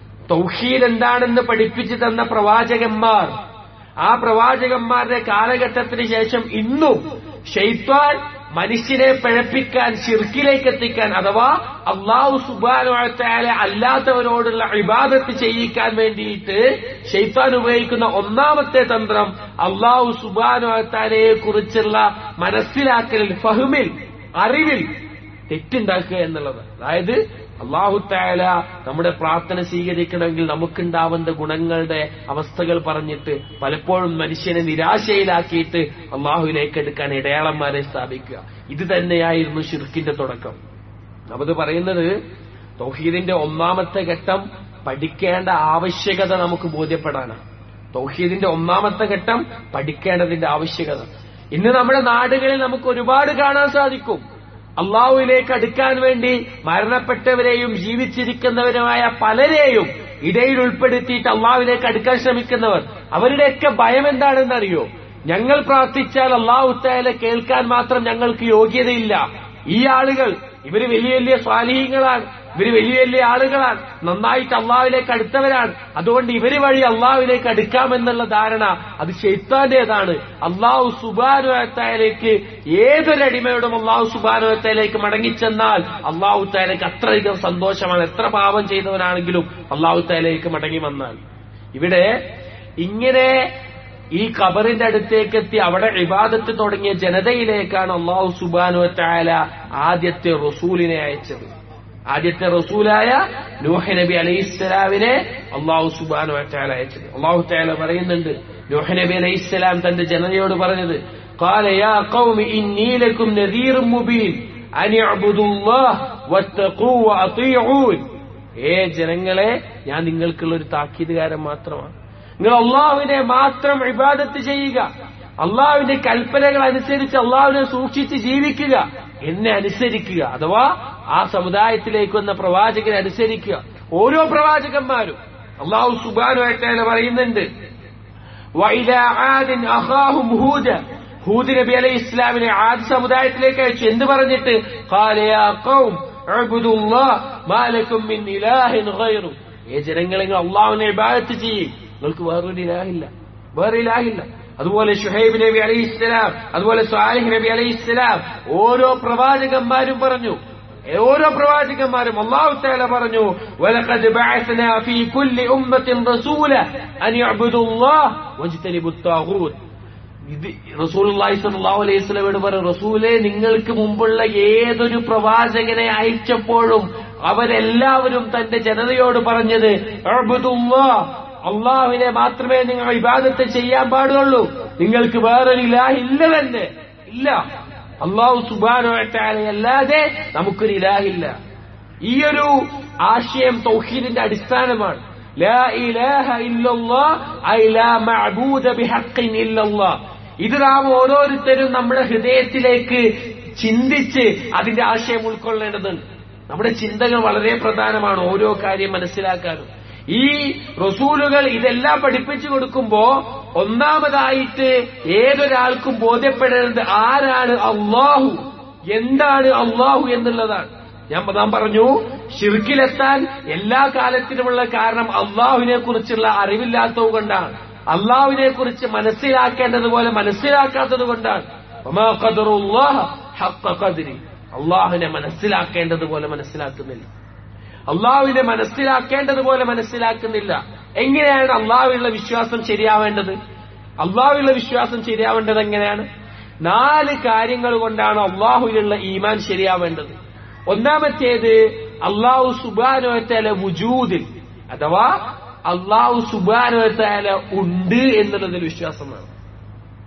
തൗഹീദ് എന്താണെന്ന് പഠിപ്പിച്ചു തന്ന പ്രവാചകന്മാർ ആ പ്രവാചകന്മാരുടെ കാലഘട്ടത്തിന് ശേഷം ഇന്നും ഷെയ്ത്താൻ മനുഷ്യനെ പിഴപ്പിക്കാൻ ഷിർക്കിലേക്ക് എത്തിക്കാൻ അഥവാ അള്ളാഹു സുബാനുവാല അല്ലാത്തവരോടുള്ള ഇബാദത്ത് ചെയ്യിക്കാൻ വേണ്ടിയിട്ട് ഷെയ്ത്താൻ ഉപയോഗിക്കുന്ന ഒന്നാമത്തെ തന്ത്രം അള്ളാഹു സുബാനുവാലയെ കുറിച്ചുള്ള മനസ്സിലാക്കലിൽ ഫഹ്മിൽ അറിവിൽ തെറ്റുണ്ടാക്കുക എന്നുള്ളത് അതായത് അള്ളാഹു താല നമ്മുടെ പ്രാർത്ഥന സ്വീകരിക്കണമെങ്കിൽ നമുക്കുണ്ടാവേണ്ട ഗുണങ്ങളുടെ അവസ്ഥകൾ പറഞ്ഞിട്ട് പലപ്പോഴും മനുഷ്യനെ നിരാശയിലാക്കിയിട്ട് അള്ളാഹുവിലേക്ക് എടുക്കാൻ ഇടയാളന്മാരെ സ്ഥാപിക്കുക ഇത് തന്നെയായിരുന്നു ഷിർക്കിന്റെ തുടക്കം അത് പറയുന്നത് തൗഹീദിന്റെ ഒന്നാമത്തെ ഘട്ടം പഠിക്കേണ്ട ആവശ്യകത നമുക്ക് ബോധ്യപ്പെടാനാണ് തൗഹീദിന്റെ ഒന്നാമത്തെ ഘട്ടം പഠിക്കേണ്ടതിന്റെ ആവശ്യകത ഇന്ന് നമ്മുടെ നാടുകളിൽ നമുക്ക് ഒരുപാട് കാണാൻ സാധിക്കും അള്ളാഹുവിലേക്ക് അടുക്കാൻ വേണ്ടി മരണപ്പെട്ടവരെയും ജീവിച്ചിരിക്കുന്നവരുമായ പലരെയും ഇടയിൽ ഉൾപ്പെടുത്തിയിട്ട് അള്ളാഹുവിലേക്ക് അടുക്കാൻ ശ്രമിക്കുന്നവർ അവരുടെയൊക്കെ ഭയം എന്താണെന്നറിയോ ഞങ്ങൾ പ്രാർത്ഥിച്ചാൽ അള്ളാഹു താല കേൾക്കാൻ മാത്രം ഞങ്ങൾക്ക് യോഗ്യതയില്ല ഈ ആളുകൾ ഇവര് വലിയ വലിയ സ്വാലീഹങ്ങളാണ് ഇവര് വലിയ വലിയ ആളുകളാണ് നന്നായിട്ട് അള്ളാഹുവിലേക്ക് അടുത്തവരാണ് അതുകൊണ്ട് ഇവര് വഴി അള്ളാഹുവിലേക്ക് അടുക്കാമെന്നുള്ള ധാരണ അത് ഷെയ്ത്താന്റേതാണ് അള്ളാഹു സുബാനുവത്തായാലേക്ക് ഏതൊരടിമയോടും അള്ളാഹു സുബാനുവത്തായാലേക്ക് മടങ്ങിച്ചെന്നാൽ അള്ളാഹു തായാലേക്ക് അത്രയധികം സന്തോഷമാണ് എത്ര പാപം ചെയ്തവനാണെങ്കിലും അള്ളാഹു തായാലേക്ക് മടങ്ങി വന്നാൽ ഇവിടെ ഇങ്ങനെ ഈ ഖബറിന്റെ അടുത്തേക്ക് എത്തി അവിടെ ഇബാദത്ത് തുടങ്ങിയ ജനതയിലേക്കാണ് അള്ളാഹു സുബാനുവത്തായാല ആദ്യത്തെ റസൂലിനെ അയച്ചത് ആദ്യത്തെ റസൂലായ നൂഹ് നബി അലൈഹിസ്സലാമിനെ അള്ളാഹു സുബാനു വറ്റാല അയച്ചത് അള്ളാഹു താല പറയുന്നുണ്ട് നൂഹ് നബി അലൈഹിസ്സലാം തന്റെ ജനതയോട് പറഞ്ഞത് قال يا قوم إني لكم نذير مبين أن اعبدوا الله واتقوا وأطيعون ഏ ജനങ്ങളെ ഞാൻ നിങ്ങൾക്കുള്ള ഒരു താക്കീതുകാരൻ മാത്രമാണ് നിങ്ങൾ അള്ളാഹുവിനെ മാത്രം ഇബാദത്ത് ചെയ്യുക അള്ളാഹുവിന്റെ കൽപ്പനകൾ അനുസരിച്ച് അള്ളാഹുവിനെ സൂക്ഷിച്ച് ജീവിക്കുക എന്നെ അനുസരിക്കുക അഥവാ ആ സമുദായത്തിലേക്ക് വന്ന പ്രവാചകനെ അനുസരിക്കുക ഓരോ പ്രവാചകന്മാരും അള്ളാഹു സുബാനുമായിട്ട് പറയുന്നുണ്ട് ഹൂദ് നബി അലൈഹി ഇസ്ലാമിനെ ആദ്യ സമുദായത്തിലേക്ക് അയച്ചു എന്ത് പറഞ്ഞിട്ട് ഏ ജനങ്ങളെ നിങ്ങൾ അള്ളാഹുവിനെ ഇബാദത്ത് ചെയ്യും നിങ്ങൾക്ക് വേറൊരു ഇലാഹില്ല വേറെ ഇലാഹില്ല അതുപോലെ ഷുഹൈബ് നബി അലൈഹി ഇസ്ലാം അതുപോലെ സാലിഹ് നബി അലൈഹി ഇസ്ലാം ഓരോ പ്രവാചകന്മാരും പറഞ്ഞു ഓരോ പ്രവാചകന്മാരും അള്ളാഹു തആല പറഞ്ഞു വലഖദ് ബഅസ്നാ ഫീ കുല്ലി ഉമ്മത്തിൻ റസൂല അൻ യഅ്ബുദുല്ലാഹ് വജ്തനിബുത് താഗൂത്ത് ഇത് റസൂലുള്ളാഹി സ്വല്ലല്ലാഹു അലൈഹി വസല്ലമയോട് പറഞ്ഞു റസൂലെ നിങ്ങൾക്ക് മുമ്പുള്ള ഏതൊരു പ്രവാചകനെ അയച്ചപ്പോഴും അവരെല്ലാവരും തന്റെ ജനതയോട് പറഞ്ഞത് അഅ്ബുദുല്ലാഹ് അള്ളാഹുവിനെ മാത്രമേ നിങ്ങൾ ഇബാദത്ത് ചെയ്യാൻ പാടുള്ളൂ നിങ്ങൾക്ക് വേറൊരു ഇലാഹ് ഇല്ല തന്നെ ഇല്ല അള്ളാഹു സുബാനോട്ടല്ലാതെ നമുക്കൊരു ഇലാഹില്ല ഈ ഒരു ആശയം തൗഹീദിന്റെ അടിസ്ഥാനമാണ് ലാ ഇലാഹ ഇല്ലല്ലാഹ് ഐ ലാ മഅബൂദ ബിഹഖിൻ ഇല്ലല്ലാഹ് ഇത് നാം ഓരോരുത്തരും നമ്മുടെ ഹൃദയത്തിലേക്ക് ചിന്തിച്ച് അതിന്റെ ആശയം ഉൾക്കൊള്ളേണ്ടതുണ്ട് നമ്മുടെ ചിന്തകൾ വളരെ പ്രധാനമാണ് ഓരോ കാര്യം മനസ്സിലാക്കാനും ഈ റസൂലുകൾ ഇതെല്ലാം പഠിപ്പിച്ചു കൊടുക്കുമ്പോ ഒന്നാമതായിട്ട് ഏതൊരാൾക്കും ബോധ്യപ്പെടേണ്ടത് ആരാണ് അള്ളാഹു എന്താണ് അള്ളാഹു എന്നുള്ളതാണ് ഞാൻ നാം പറഞ്ഞു ഷിർക്കിലെത്താൻ എല്ലാ കാലത്തിനുമുള്ള കാരണം അള്ളാഹുവിനെ കുറിച്ചുള്ള അറിവില്ലാത്തത് കൊണ്ടാണ് അള്ളാഹുവിനെ കുറിച്ച് മനസ്സിലാക്കേണ്ടതുപോലെ മനസ്സിലാക്കാത്തത് കൊണ്ടാണ് അള്ളാഹുവിനെ മനസ്സിലാക്കേണ്ടതുപോലെ മനസ്സിലാക്കുന്നില്ല അള്ളാഹുവിനെ മനസ്സിലാക്കേണ്ടതുപോലെ മനസ്സിലാക്കുന്നില്ല എങ്ങനെയാണ് അള്ളാഹുവിലുള്ള വിശ്വാസം ശരിയാവേണ്ടത് അള്ളാഹുവിലുള്ള വിശ്വാസം ശരിയാവേണ്ടത് എങ്ങനെയാണ് നാല് കാര്യങ്ങൾ കൊണ്ടാണ് അള്ളാഹുവിലുള്ള ഈമാൻ ശരിയാവേണ്ടത് ഒന്നാമത്തേത് അള്ളാഹു സുബാനോത്തല വുജൂദിൽ അഥവാ അള്ളാഹു സുബാനോത്തല ഉണ്ട് എന്നുള്ളതിൽ വിശ്വാസമാണ്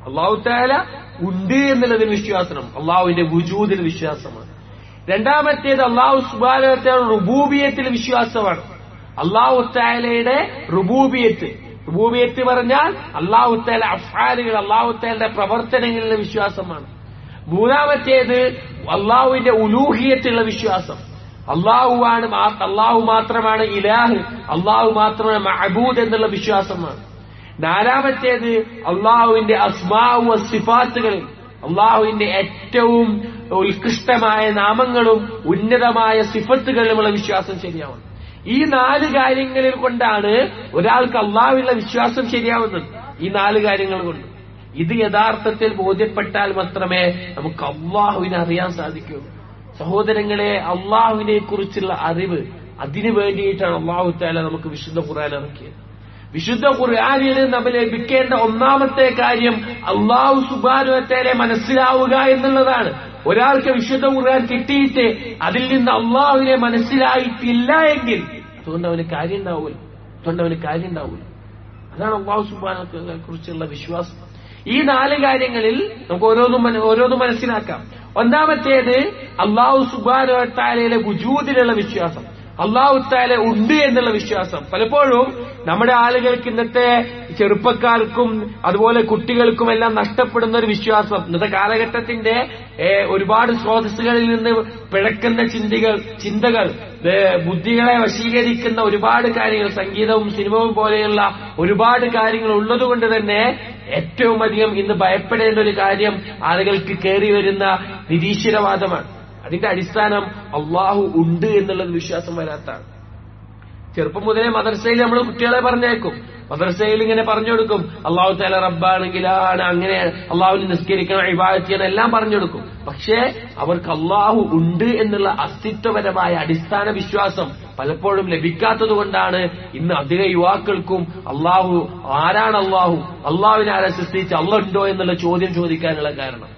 അള്ളാഹു താല ഉണ്ട് എന്നുള്ളതിൽ വിശ്വാസം അള്ളാഹുവിന്റെ വുജൂദിൽ വിശ്വാസമാണ് രണ്ടാമത്തേത് അള്ളാഹു സുബാനത്തെ റുബൂബിയത്തിൽ വിശ്വാസമാണ് അള്ളാഹു താലയുടെ റുബൂബിയത്ത് റുബൂബിയത്ത് പറഞ്ഞാൽ അള്ളാഹു താല അഫാലുകൾ അള്ളാഹു താലയുടെ പ്രവർത്തനങ്ങളിലെ വിശ്വാസമാണ് മൂന്നാമത്തേത് അള്ളാഹുവിന്റെ ഉലൂഹിയത്തുള്ള വിശ്വാസം അള്ളാഹുവാണ് മാ- അള്ളാഹു മാത്രമാണ് ഇലാഹ് അള്ളാഹു മാത്രമാണ് മഅബൂദ് എന്നുള്ള വിശ്വാസമാണ് നാലാമത്തേത് അള്ളാഹുവിന്റെ അസ്മാവു സിഫാത്തുകളിൽ അള്ളാഹുവിന്റെ ഏറ്റവും ഉത്കൃഷ്ടമായ നാമങ്ങളും ഉന്നതമായ സിഫത്തുകളിലുമുള്ള വിശ്വാസം ശരിയാവണം ഈ നാല് കാര്യങ്ങളിൽ കൊണ്ടാണ് ഒരാൾക്ക് അള്ളാഹുവിലുള്ള വിശ്വാസം ശരിയാവുന്നത് ഈ നാല് കാര്യങ്ങൾ കൊണ്ട് ഇത് യഥാർത്ഥത്തിൽ ബോധ്യപ്പെട്ടാൽ മാത്രമേ നമുക്ക് അള്ളാഹുവിനെ അറിയാൻ സാധിക്കുകയുള്ളൂ സഹോദരങ്ങളെ അള്ളാഹുവിനെ കുറിച്ചുള്ള അറിവ് അതിനു വേണ്ടിയിട്ടാണ് അള്ളാഹു താല നമുക്ക് വിശുദ്ധ ഖുർആൻ ഇറക്കിയത് വിശുദ്ധ ഖുർആാനിൽ നമ്മൾ ലഭിക്കേണ്ട ഒന്നാമത്തെ കാര്യം അള്ളാഹു സുബാനുവത്തേലെ മനസ്സിലാവുക എന്നുള്ളതാണ് ഒരാൾക്ക് വിശുദ്ധ ഖുർആൻ കിട്ടിയിട്ട് അതിൽ നിന്ന് അള്ളാഹുവിനെ മനസ്സിലായിട്ടില്ല എങ്കിൽ അതുകൊണ്ട് അവന് കാര്യം ഉണ്ടാവൂല അതുകൊണ്ട് അവന് കാര്യം ഉണ്ടാവൂല അതാണ് അള്ളാഹു സുബാനെ കുറിച്ചുള്ള വിശ്വാസം ഈ നാല് കാര്യങ്ങളിൽ നമുക്ക് ഓരോന്നും മന- ഓരോന്നും മനസ്സിലാക്കാം ഒന്നാമത്തേത് അള്ളാഹു സുബാനോത്താലയിലെ ഗുജൂദിലുള്ള വിശ്വാസം അള്ളാഹു താല ഉണ്ട് എന്നുള്ള വിശ്വാസം പലപ്പോഴും നമ്മുടെ ആളുകൾക്ക് ഇന്നത്തെ ചെറുപ്പക്കാർക്കും അതുപോലെ കുട്ടികൾക്കും എല്ലാം നഷ്ടപ്പെടുന്ന ഒരു വിശ്വാസം ഇന്നത്തെ കാലഘട്ടത്തിന്റെ ഏ, ഒരുപാട് സ്രോതസ്സുകളിൽ നിന്ന് പിഴക്കുന്ന ചിന്തകൾ ചിന്തകൾ ഏ, ബുദ്ധികളെ വശീകരിക്കുന്ന ഒരുപാട് കാര്യങ്ങൾ സംഗീതവും സിനിമവും പോലെയുള്ള ഒരുപാട് കാര്യങ്ങൾ ഉള്ളതുകൊണ്ട് തന്നെ ഏറ്റവും അധികം ഇന്ന് ഭയപ്പെടേണ്ട ഒരു കാര്യം ആളുകൾക്ക് കയറി വരുന്ന നിരീശ്വരവാദമാണ് അതിന്റെ അടിസ്ഥാനം അള്ളാഹു ഉണ്ട് എന്നുള്ളത് വിശ്വാസം വരാത്താണ് ചെറുപ്പം മുതലേ മദർസയിൽ നമ്മൾ കുട്ടികളെ പറഞ്ഞേക്കും മദർസയിൽ ഇങ്ങനെ പറഞ്ഞു കൊടുക്കും അള്ളാഹു താല റബ്ബാണെങ്കിലാണ് അങ്ങനെ അള്ളാഹുവിന് നിസ്കരിക്കണം ഇബാദത്ത് ചെയ്യണം എല്ലാം പറഞ്ഞു കൊടുക്കും പക്ഷേ അവർക്ക് അള്ളാഹു ഉണ്ട് എന്നുള്ള അസ്തിത്വപരമായ അടിസ്ഥാന വിശ്വാസം പലപ്പോഴും ലഭിക്കാത്തത് കൊണ്ടാണ് ഇന്ന് അധിക യുവാക്കൾക്കും അള്ളാഹു ആരാണ് അള്ളാഹു അള്ളാഹുവിനെ ആരെ സൃഷ്ടിച്ച് അള്ള ഉണ്ടോ എന്നുള്ള ചോദ്യം ചോദിക്കാനുള്ള കാരണം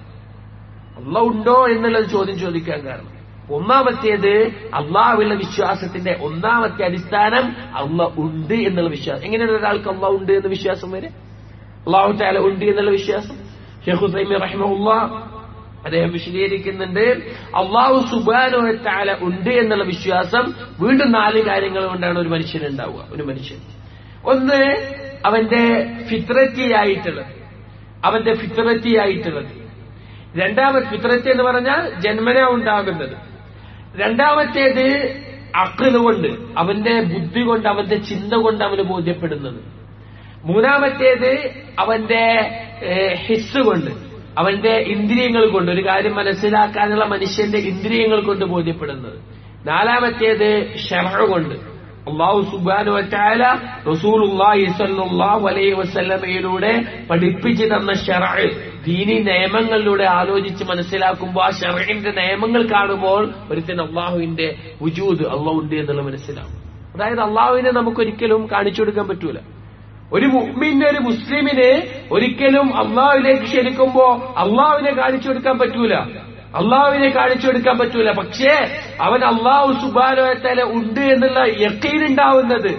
അള്ള ഉണ്ടോ എന്നുള്ളത് ചോദ്യം ചോദിക്കാൻ കാരണം ഒന്നാമത്തേത് അള്ളാഹുള്ള വിശ്വാസത്തിന്റെ ഒന്നാമത്തെ അടിസ്ഥാനം അള്ള ഉണ്ട് എന്നുള്ള വിശ്വാസം എങ്ങനെയാണ് ഒരാൾക്ക് അള്ളാഹ് ഉണ്ട് എന്ന വിശ്വാസം വരെ അള്ളാഹു താല ഉണ്ട് എന്നുള്ള വിശ്വാസം ഷെയ്ഖ് ഹുസൈമി റഹിമുള്ള അദ്ദേഹം വിശദീകരിക്കുന്നുണ്ട് അള്ളാഹു സുബാനോ താല ഉണ്ട് എന്നുള്ള വിശ്വാസം വീണ്ടും നാല് കാര്യങ്ങൾ കൊണ്ടാണ് ഒരു മനുഷ്യൻ ഉണ്ടാവുക ഒരു മനുഷ്യൻ ഒന്ന് അവന്റെ ഫിത്രറ്റിയായിട്ടുള്ളത് അവന്റെ ഫിത്രറ്റിയായിട്ടുള്ളത് രണ്ടാമത് ഫിത്രത്ത് എന്ന് പറഞ്ഞാൽ ജന്മന ഉണ്ടാകുന്നത് രണ്ടാമത്തേത് അക്കള് കൊണ്ട് അവന്റെ ബുദ്ധി കൊണ്ട് അവന്റെ ചിന്ത കൊണ്ട് അവന് ബോധ്യപ്പെടുന്നത് മൂന്നാമത്തേത് അവന്റെ ഏഹ്, ഹിസ് കൊണ്ട് അവന്റെ ഇന്ദ്രിയങ്ങൾ കൊണ്ട് ഒരു കാര്യം മനസ്സിലാക്കാനുള്ള മനുഷ്യന്റെ ഇന്ദ്രിയങ്ങൾ കൊണ്ട് ബോധ്യപ്പെടുന്നത് നാലാമത്തേത് ഷെറ കൊണ്ട് അള്ളാഹു സുബാനു വറ്റാല റസൂലുള്ളാഹി സ്വല്ലല്ലാഹു അലൈഹി വസല്ലമയിലൂടെ പഠിപ്പിച്ചു തന്ന ഷെറ ദീനി നിയമങ്ങളിലൂടെ ആലോചിച്ച് മനസ്സിലാക്കുമ്പോൾ ആ ഷെറയുടെ നിയമങ്ങൾ കാണുമ്പോൾ ഒരുത്തൻ അള്ളാഹുവിന്റെ ഉജൂദ് അള്ളാഹു ഉണ്ട് എന്നുള്ള മനസ്സിലാവും അതായത് അള്ളാഹുവിനെ നമുക്കൊരിക്കലും കാണിച്ചു കൊടുക്കാൻ പറ്റൂല ഒരു മുഅ്മിന് ഒരു മുസ്ലിമിന് ഒരിക്കലും അള്ളാഹുവിലേക്ക് ക്ഷണിക്കുമ്പോ അള്ളാഹുവിനെ കാണിച്ചു കൊടുക്കാൻ പറ്റൂല അള്ളാഹുവിനെ കാണിച്ചു കൊടുക്കാൻ പറ്റൂല പക്ഷേ അവൻ അള്ളാഹു സുബാനോത്തല ഉണ്ട് എന്നുള്ള യക്കീൻ ഉണ്ടാവുന്നത്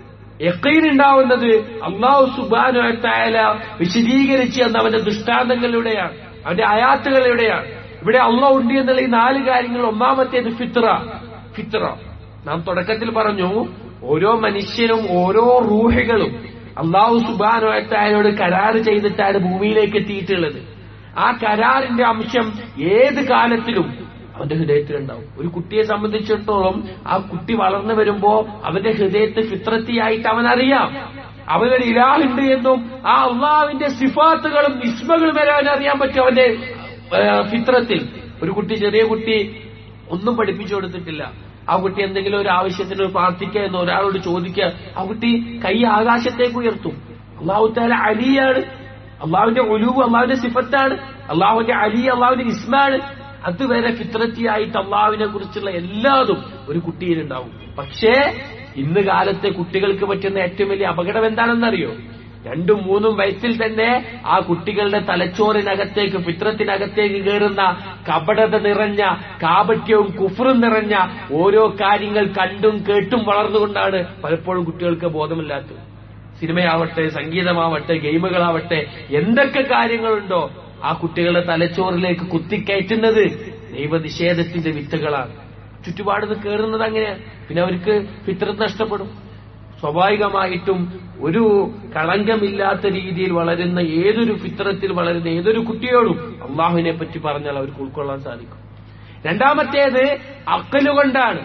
യക്കീൻ ഉണ്ടാവുന്നത് അള്ളാഹു സുബാനോത്തായാല വിശദീകരിച്ച് എന്ന അവന്റെ ദൃഷ്ടാന്തങ്ങളിലൂടെയാണ് അവന്റെ അയാത്തുകളിലൂടെയാണ് ഇവിടെ അള്ളാഹ് ഉണ്ട് എന്നുള്ള ഈ നാല് കാര്യങ്ങൾ ഒന്നാമത്തേത് ഫിത്ര ഫിത്ര നാം തുടക്കത്തിൽ പറഞ്ഞു ഓരോ മനുഷ്യനും ഓരോ റൂഹുകളും അള്ളാഹു സുബാനോത്തായോട് കരാർ ചെയ്തിട്ടാണ് ഭൂമിയിലേക്ക് എത്തിയിട്ടുള്ളത് ആ കരാറിന്റെ അംശം ഏത് കാലത്തിലും അവന്റെ ഹൃദയത്തിലുണ്ടാവും ഒരു കുട്ടിയെ സംബന്ധിച്ചിടത്തോളം ആ കുട്ടി വളർന്നു വരുമ്പോ അവന്റെ ഹൃദയത്തെ ഫിത്രത്തിയായിട്ട് അവൻ അറിയാം അവനൊരു ഇലാഹുണ്ട് എന്നും ആ അള്ളാഹുവിന്റെ സിഫാത്തുകളും ഇസ്മകളും വരെ അവൻ അറിയാൻ പറ്റും അവന്റെ ഏഹ്, ഫിത്രത്തിൽ ഒരു കുട്ടി ചെറിയ കുട്ടി ഒന്നും പഠിപ്പിച്ചു കൊടുത്തിട്ടില്ല ആ കുട്ടി എന്തെങ്കിലും ഒരു ആവശ്യത്തിന് ഒരു പ്രാർത്ഥിക്കുക എന്ന് ഒരാളോട് ചോദിക്കുക ആ കുട്ടി കൈ ആകാശത്തേക്ക് ഉയർത്തും അള്ളാഹു താല അലിയാണ് അള്ളാഹുവിന്റെ ഒലുവ് അള്ളാഹുവിന്റെ സിഫത്താണ് അള്ളാഹുവിന്റെ അലി അള്ളാഹുവിന്റെ ഇസ്മാണ് അതുവരെ ഫിത്രത്തിയായിട്ട് അള്ളാഹുവിനെ കുറിച്ചുള്ള എല്ലാതും ഒരു കുട്ടിയിലുണ്ടാവും പക്ഷേ ഇന്ന് കാലത്തെ കുട്ടികൾക്ക് പറ്റുന്ന ഏറ്റവും വലിയ അപകടം എന്താണെന്നറിയോ രണ്ടും മൂന്നും വയസ്സിൽ തന്നെ ആ കുട്ടികളുടെ തലച്ചോറിനകത്തേക്ക് ഫിത്രത്തിനകത്തേക്ക് കയറുന്ന കപടത നിറഞ്ഞ കാപട്യവും കുഫറും നിറഞ്ഞ ഓരോ കാര്യങ്ങൾ കണ്ടും കേട്ടും വളർന്നുകൊണ്ടാണ് പലപ്പോഴും കുട്ടികൾക്ക് ബോധമില്ലാത്തത് സിനിമയാവട്ടെ സംഗീതമാവട്ടെ ഗെയിമുകളാവട്ടെ എന്തൊക്കെ കാര്യങ്ങളുണ്ടോ ആ കുട്ടികളുടെ തലച്ചോറിലേക്ക് കുത്തിക്കയറ്റുന്നത് ദൈവനിഷേധത്തിന്റെ വിത്തുകളാണ് ചുറ്റുപാടുന്ന് കയറുന്നത് അങ്ങനെയാണ് പിന്നെ അവർക്ക് ഫിത്രത്ത് നഷ്ടപ്പെടും സ്വാഭാവികമായിട്ടും ഒരു കളങ്കമില്ലാത്ത രീതിയിൽ വളരുന്ന ഏതൊരു ഫിത്രത്തിൽ വളരുന്ന ഏതൊരു കുട്ടിയോടും അള്ളാഹുവിനെ പറ്റി പറഞ്ഞാൽ അവർക്ക് ഉൾക്കൊള്ളാൻ സാധിക്കും രണ്ടാമത്തേത് അക്കലുകൊണ്ടാണ്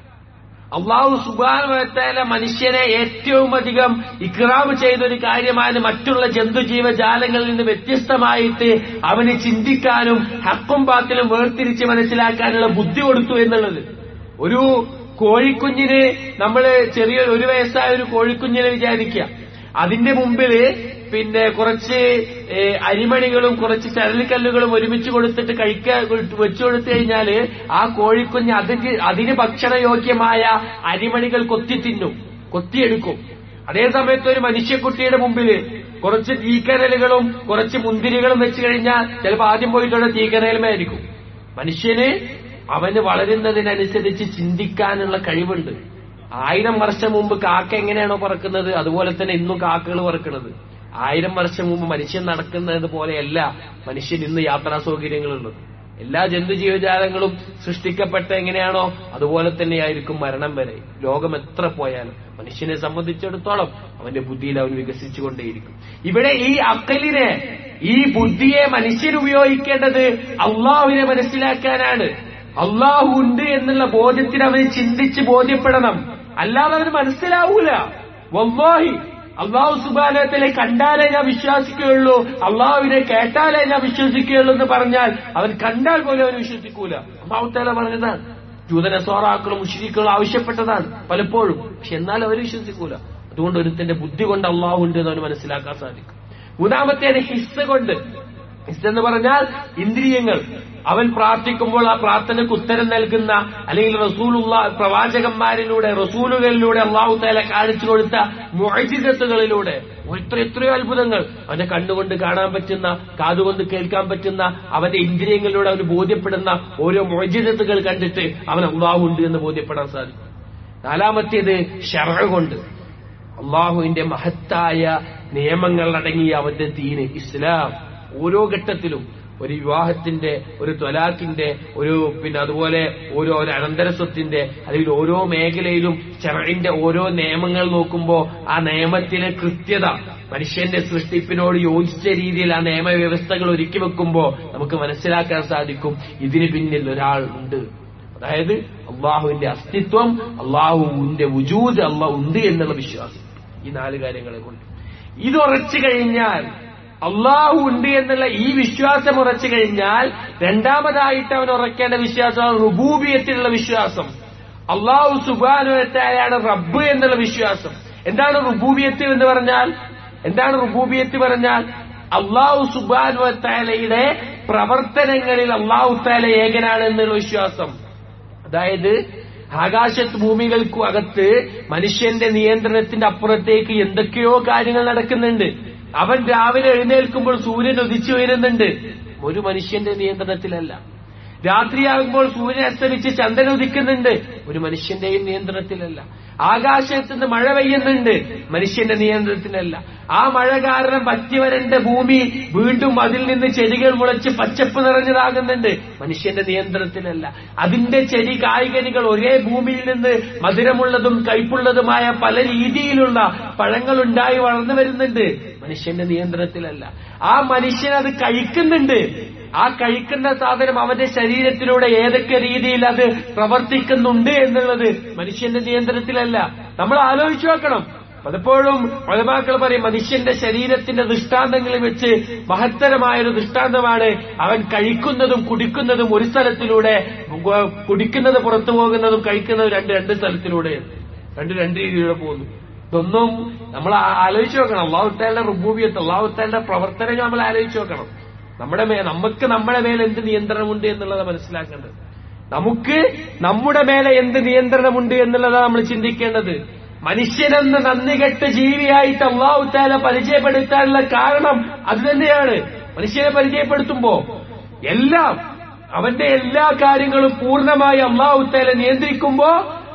അള്ളാഹു സുബാനുവത്താല മനുഷ്യനെ ഏറ്റവും അധികം ഇക്രാമ് ചെയ്തൊരു കാര്യമാണ് മറ്റുള്ള ജന്തുജീവജാലങ്ങളിൽ നിന്ന് വ്യത്യസ്തമായിട്ട് അവന് ചിന്തിക്കാനും ഹക്കും പാത്തിലും വേർതിരിച്ച് മനസ്സിലാക്കാനുള്ള ബുദ്ധി കൊടുത്തു എന്നുള്ളത് ഒരു കോഴിക്കുഞ്ഞിന് നമ്മള് ചെറിയ ഒരു വയസ്സായ ഒരു കോഴിക്കുഞ്ഞിനെ വിചാരിക്കുക അതിന്റെ മുമ്പില് പിന്നെ കുറച്ച് ഏ, അരിമണികളും കുറച്ച് ചരലിക്കല്ലുകളും ഒരുമിച്ച് കൊടുത്തിട്ട് കഴിക്കാൻ വെച്ചു കൊടുത്തു കഴിഞ്ഞാല് ആ കോഴിക്കുഞ്ഞ് അതിന് അതിന് ഭക്ഷണയോഗ്യമായ അരിമണികൾ കൊത്തി തിന്നും കൊത്തിയെടുക്കും അതേ സമയത്ത് ഒരു മനുഷ്യക്കുട്ടിയുടെ മുമ്പില് കുറച്ച് തീക്കനലുകളും കുറച്ച് മുന്തിരികളും വെച്ച് കഴിഞ്ഞാൽ ചിലപ്പോൾ ആദ്യം പോയിട്ടുള്ള തീക്കനലുമായിരിക്കും മനുഷ്യന് അവന് വളരുന്നതിനനുസരിച്ച് ചിന്തിക്കാനുള്ള കഴിവുണ്ട് ആയിരം വർഷം മുമ്പ് കാക്ക എങ്ങനെയാണോ പറക്കുന്നത് അതുപോലെ തന്നെ ഇന്നും കാക്കകൾ പറക്കുന്നത് ആയിരം വർഷം മുമ്പ് മനുഷ്യൻ നടക്കുന്നത് പോലെയല്ല മനുഷ്യൻ ഇന്ന് യാത്രാ സൗകര്യങ്ങളുള്ളത് എല്ലാ ജന്തുജീവജാലങ്ങളും സൃഷ്ടിക്കപ്പെട്ട എങ്ങനെയാണോ അതുപോലെ തന്നെയായിരിക്കും മരണം വരെ ലോകം എത്ര പോയാലും മനുഷ്യനെ സംബന്ധിച്ചിടത്തോളം അവന്റെ ബുദ്ധിയിൽ അവൻ വികസിച്ചുകൊണ്ടേയിരിക്കും ഇവിടെ ഈ അക്കലിനെ ഈ ബുദ്ധിയെ മനുഷ്യൻ ഉപയോഗിക്കേണ്ടത് അള്ളാഹുവിനെ മനസ്സിലാക്കാനാണ് അള്ളാഹു ഉണ്ട് എന്നുള്ള ബോധ്യത്തിന് അവന് ചിന്തിച്ച് ബോധ്യപ്പെടണം അല്ലാതെ അവന് മനസ്സിലാവൂല വല്ലാഹി അള്ളാഹു സുബാനത്തിലെ കണ്ടാലേ ഞാൻ വിശ്വസിക്കുകയുള്ളൂ അള്ളാഹുവിനെ കേട്ടാലേ ഞാൻ വിശ്വസിക്കുകയുള്ളൂ എന്ന് പറഞ്ഞാൽ അവൻ കണ്ടാൽ പോലും അവൻ വിശ്വസിക്കൂല അള്ളാഹുത്താല പറഞ്ഞതാണ് ജൂതനസോറാക്കളും മുഷിരിക്കളും ആവശ്യപ്പെട്ടതാണ് പലപ്പോഴും പക്ഷെ എന്നാൽ അവർ വിശ്വസിക്കൂല അതുകൊണ്ട് ഒരുത്തിന്റെ ബുദ്ധി കൊണ്ട് അള്ളാഹു ഉണ്ട് എന്ന് അവന് മനസ്സിലാക്കാൻ സാധിക്കും മൂന്നാമത്തേത് ഹിസ് കൊണ്ട് ഹിസ് എന്ന് പറഞ്ഞാൽ ഇന്ദ്രിയങ്ങൾ അവൻ പ്രാർത്ഥിക്കുമ്പോൾ ആ പ്രാർത്ഥനയ്ക്ക് ഉത്തരം നൽകുന്ന അല്ലെങ്കിൽ റസൂലുള്ള പ്രവാചകന്മാരിലൂടെ റസൂലുകളിലൂടെ അള്ളാഹു താല കാണിച്ചു കൊടുത്ത മുഴജിതത്തുകളിലൂടെ എത്ര എത്രയോ അത്ഭുതങ്ങൾ അവന്റെ കണ്ണുകൊണ്ട് കാണാൻ പറ്റുന്ന കാതുകൊണ്ട് കേൾക്കാൻ പറ്റുന്ന അവന്റെ ഇന്ദ്രിയങ്ങളിലൂടെ അവന് ബോധ്യപ്പെടുന്ന ഓരോ മുഴജിതത്തുകൾ കണ്ടിട്ട് അവൻ അള്ളാഹു ഉണ്ട് എന്ന് ബോധ്യപ്പെടാൻ സാധിക്കും നാലാമത്തേത് ഷറ കൊണ്ട് അള്ളാഹുവിന്റെ മഹത്തായ നിയമങ്ങൾ അടങ്ങിയ അവന്റെ ദീന് ഇസ്ലാം ഓരോ ഘട്ടത്തിലും ഒരു വിവാഹത്തിന്റെ ഒരു ത്വലാഖിന്റെ ഒരു പിന്നെ അതുപോലെ ഓരോ ഒരു അനന്തരസ്വത്തിന്റെ അല്ലെങ്കിൽ ഓരോ മേഖലയിലും ചെറിന്റെ ഓരോ നിയമങ്ങൾ നോക്കുമ്പോൾ ആ നിയമത്തിലെ കൃത്യത മനുഷ്യന്റെ സൃഷ്ടിപ്പിനോട് യോജിച്ച രീതിയിൽ ആ നിയമവ്യവസ്ഥകൾ ഒരുക്കി വെക്കുമ്പോൾ നമുക്ക് മനസ്സിലാക്കാൻ സാധിക്കും ഇതിന് പിന്നിൽ ഒരാൾ ഉണ്ട് അതായത് അള്ളാഹുവിന്റെ അസ്തിത്വം അള്ളാഹുവിന്റെ വുജൂദ് അള്ളാഹു ഉണ്ട് എന്നുള്ള വിശ്വാസം ഈ നാല് കാര്യങ്ങളെ കൊണ്ട് ഇത് ഉറച്ചു കഴിഞ്ഞാൽ അള്ളാഹു ഉണ്ട് എന്നുള്ള ഈ വിശ്വാസം ഉറച്ചു കഴിഞ്ഞാൽ രണ്ടാമതായിട്ട് അവൻ ഉറക്കേണ്ട വിശ്വാസമാണ് റുബൂബിയത്തിലുള്ള വിശ്വാസം അള്ളാഹു സുബാനുവറ്റായാണ് റബ്ബ് എന്നുള്ള വിശ്വാസം എന്താണ് റുബൂബിയത്ത് എന്ന് പറഞ്ഞാൽ എന്താണ് റുബൂബിയത്ത് പറഞ്ഞാൽ അള്ളാഹു സുബാനുവത്താലയുടെ പ്രവർത്തനങ്ങളിൽ അള്ളാഹു താല ഏകനാണ് എന്നുള്ള വിശ്വാസം അതായത് ആകാശത്ത് ഭൂമികൾക്കും അകത്ത് മനുഷ്യന്റെ നിയന്ത്രണത്തിന്റെ അപ്പുറത്തേക്ക് എന്തൊക്കെയോ കാര്യങ്ങൾ നടക്കുന്നുണ്ട് അവൻ രാവിലെ എഴുന്നേൽക്കുമ്പോൾ സൂര്യൻ ഉദിച്ചു വരുന്നുണ്ട് ഒരു മനുഷ്യന്റെ നിയന്ത്രണത്തിലല്ല രാത്രിയാകുമ്പോൾ സൂര്യൻ അസ്തമിച്ച് ചന്ദ്രൻ ഉദിക്കുന്നുണ്ട് ഒരു മനുഷ്യന്റെയും നിയന്ത്രണത്തിലല്ല ആകാശത്ത് നിന്ന് മഴ പെയ്യുന്നുണ്ട് മനുഷ്യന്റെ നിയന്ത്രണത്തിലല്ല ആ മഴ കാരണം പറ്റിവരണ്ട ഭൂമി വീണ്ടും അതിൽ നിന്ന് ചെടികൾ മുളച്ച് പച്ചപ്പ് നിറഞ്ഞതാകുന്നുണ്ട് മനുഷ്യന്റെ നിയന്ത്രണത്തിലല്ല അതിന്റെ ചെടി കായ്കനികൾ ഒരേ ഭൂമിയിൽ നിന്ന് മധുരമുള്ളതും കയ്പുള്ളതുമായ പല രീതിയിലുള്ള പഴങ്ങൾ ഉണ്ടായി വളർന്നു വരുന്നുണ്ട് മനുഷ്യന്റെ നിയന്ത്രണത്തിലല്ല ആ മനുഷ്യൻ അത് കഴിക്കുന്നുണ്ട് ആ കഴിക്കുന്ന സാധനം അവന്റെ ശരീരത്തിലൂടെ ഏതൊക്കെ രീതിയിൽ അത് പ്രവർത്തിക്കുന്നുണ്ട് എന്നുള്ളത് മനുഷ്യന്റെ നിയന്ത്രണത്തിലല്ല നമ്മൾ ആലോചിച്ചു നോക്കണം പലപ്പോഴും പലമാക്കൾ പറയും മനുഷ്യന്റെ ശരീരത്തിന്റെ ദൃഷ്ടാന്തങ്ങളിൽ വെച്ച് മഹത്തരമായൊരു ദൃഷ്ടാന്തമാണ് അവൻ കഴിക്കുന്നതും കുടിക്കുന്നതും ഒരു സ്ഥലത്തിലൂടെ കുടിക്കുന്നത് പുറത്തു പോകുന്നതും കഴിക്കുന്നതും രണ്ട് രണ്ട് സ്ഥലത്തിലൂടെ രണ്ട് രണ്ട് രീതിയിലൂടെ പോകുന്നു ഇതൊന്നും നമ്മൾ ആലോചിച്ച് നോക്കണം അള്ളാഹുത്താലിന്റെ റുബൂബിയത്ത് അള്ളാഹുത്താലിന്റെ പ്രവർത്തനങ്ങൾ നമ്മൾ ആലോചിച്ച് നോക്കണം നമ്മുടെ മേ നമുക്ക് നമ്മുടെ മേലെ എന്ത് നിയന്ത്രണമുണ്ട് എന്നുള്ളത് മനസ്സിലാക്കേണ്ടത് നമുക്ക് നമ്മുടെ മേലെ എന്ത് നിയന്ത്രണമുണ്ട് എന്നുള്ളതാണ് നമ്മൾ ചിന്തിക്കേണ്ടത് മനുഷ്യനെന്ന് നന്ദി കെട്ട ജീവിയായിട്ട് അള്ളാഹുത്താല പരിചയപ്പെടുത്താനുള്ള കാരണം അത് തന്നെയാണ് മനുഷ്യനെ പരിചയപ്പെടുത്തുമ്പോ എല്ലാം അവന്റെ എല്ലാ കാര്യങ്ങളും പൂർണ്ണമായി അള്ളാഹുത്താല നിയന്ത്രിക്കുമ്പോ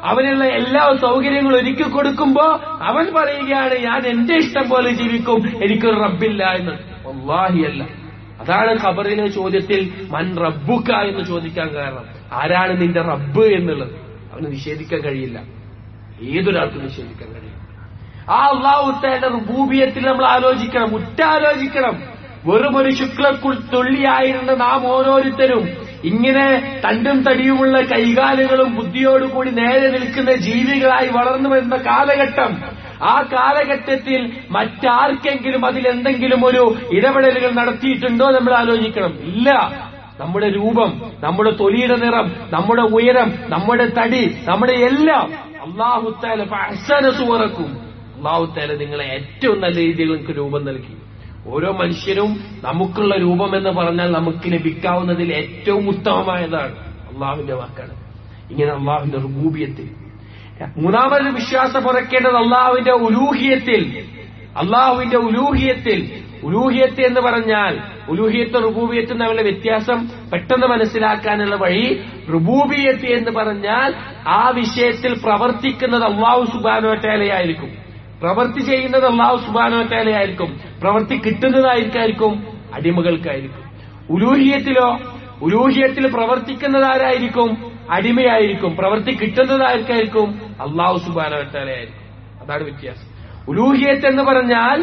അവനുള്ള എല്ലാ സൗകര്യങ്ങളും ഒരുക്കി കൊടുക്കുമ്പോ അവൻ പറയുകയാണ് ഞാൻ എന്റെ ഇഷ്ടം പോലെ ജീവിക്കും എനിക്കൊരു റബ്ബില്ല എന്ന് അല്ല അതാണ് ഖബറിലെ ചോദ്യത്തിൽ മൻ റബ്ബുക്ക എന്ന് ചോദിക്കാൻ കാരണം ആരാണ് നിന്റെ റബ്ബ് എന്നുള്ളത് അവന് നിഷേധിക്കാൻ കഴിയില്ല ഏതൊരാൾക്കും നിഷേധിക്കാൻ കഴിയും ആ അള്ളാഹുത്തയുടെ റുബൂബിയത്തിൽ നമ്മൾ ആലോചിക്കണം ഉറ്റാലോചിക്കണം വെറും ഒരു ശുക്ലക്കുൾ തുള്ളിയായിരുന്ന നാം ഓരോരുത്തരും ഇങ്ങനെ തണ്ടും തടിയുമുള്ള കൈകാലുകളും ബുദ്ധിയോടുകൂടി നേരെ നിൽക്കുന്ന ജീവികളായി വളർന്നു വരുന്ന കാലഘട്ടം ആ കാലഘട്ടത്തിൽ മറ്റാർക്കെങ്കിലും അതിൽ എന്തെങ്കിലും ഒരു ഇടപെടലുകൾ നടത്തിയിട്ടുണ്ടോ നമ്മൾ ആലോചിക്കണം ഇല്ല നമ്മുടെ രൂപം നമ്മുടെ തൊലിയുടെ നിറം നമ്മുടെ ഉയരം നമ്മുടെ തടി നമ്മുടെ എല്ലാം അള്ളാഹുത്താല സുവറക്കും അള്ളാഹുത്താല നിങ്ങളെ ഏറ്റവും നല്ല രീതിയിൽ നിങ്ങൾക്ക് രൂപം നൽകി ഓരോ മനുഷ്യരും നമുക്കുള്ള രൂപം എന്ന് പറഞ്ഞാൽ നമുക്ക് ലഭിക്കാവുന്നതിൽ ഏറ്റവും ഉത്തമമായതാണ് അള്ളാഹുവിന്റെ വാക്കാണ് ഇങ്ങനെ അള്ളാഹുവിന്റെ റുബൂബിയത്തിൽ മൂന്നാമത് വിശ്വാസം പുറക്കേണ്ടത് അള്ളാഹുവിന്റെ ഉലൂഹിയത്തിൽ അള്ളാഹുവിന്റെ ഉലൂഹിയത്തിൽ ഉലൂഹിയത്ത് എന്ന് പറഞ്ഞാൽ ഉലൂഹിയത്ത് റുബൂബിയത്ത് തമ്മിലുള്ള വ്യത്യാസം പെട്ടെന്ന് മനസ്സിലാക്കാനുള്ള വഴി റുബൂബിയത്ത് എന്ന് പറഞ്ഞാൽ ആ വിഷയത്തിൽ പ്രവർത്തിക്കുന്നത് അള്ളാഹു സുബാനോട്ടേലയായിരിക്കും പ്രവൃത്തി ചെയ്യുന്നത് അള്ളാഹു സുബാനോട്ടേലയായിരിക്കും പ്രവൃത്തി കിട്ടുന്നതായിരിക്കും അടിമകൾക്കായിരിക്കും ഉലൂഹിയത്തിലോ ഉലൂഹിയത്തിൽ പ്രവർത്തിക്കുന്നത് ആരായിരിക്കും അടിമയായിരിക്കും പ്രവൃത്തി കിട്ടുന്നതായിരിക്കും അള്ളാഹു സുബാനോട്ടേലയായിരിക്കും അതാണ് വ്യത്യാസം ഉലൂഹിയത്ത് എന്ന് പറഞ്ഞാൽ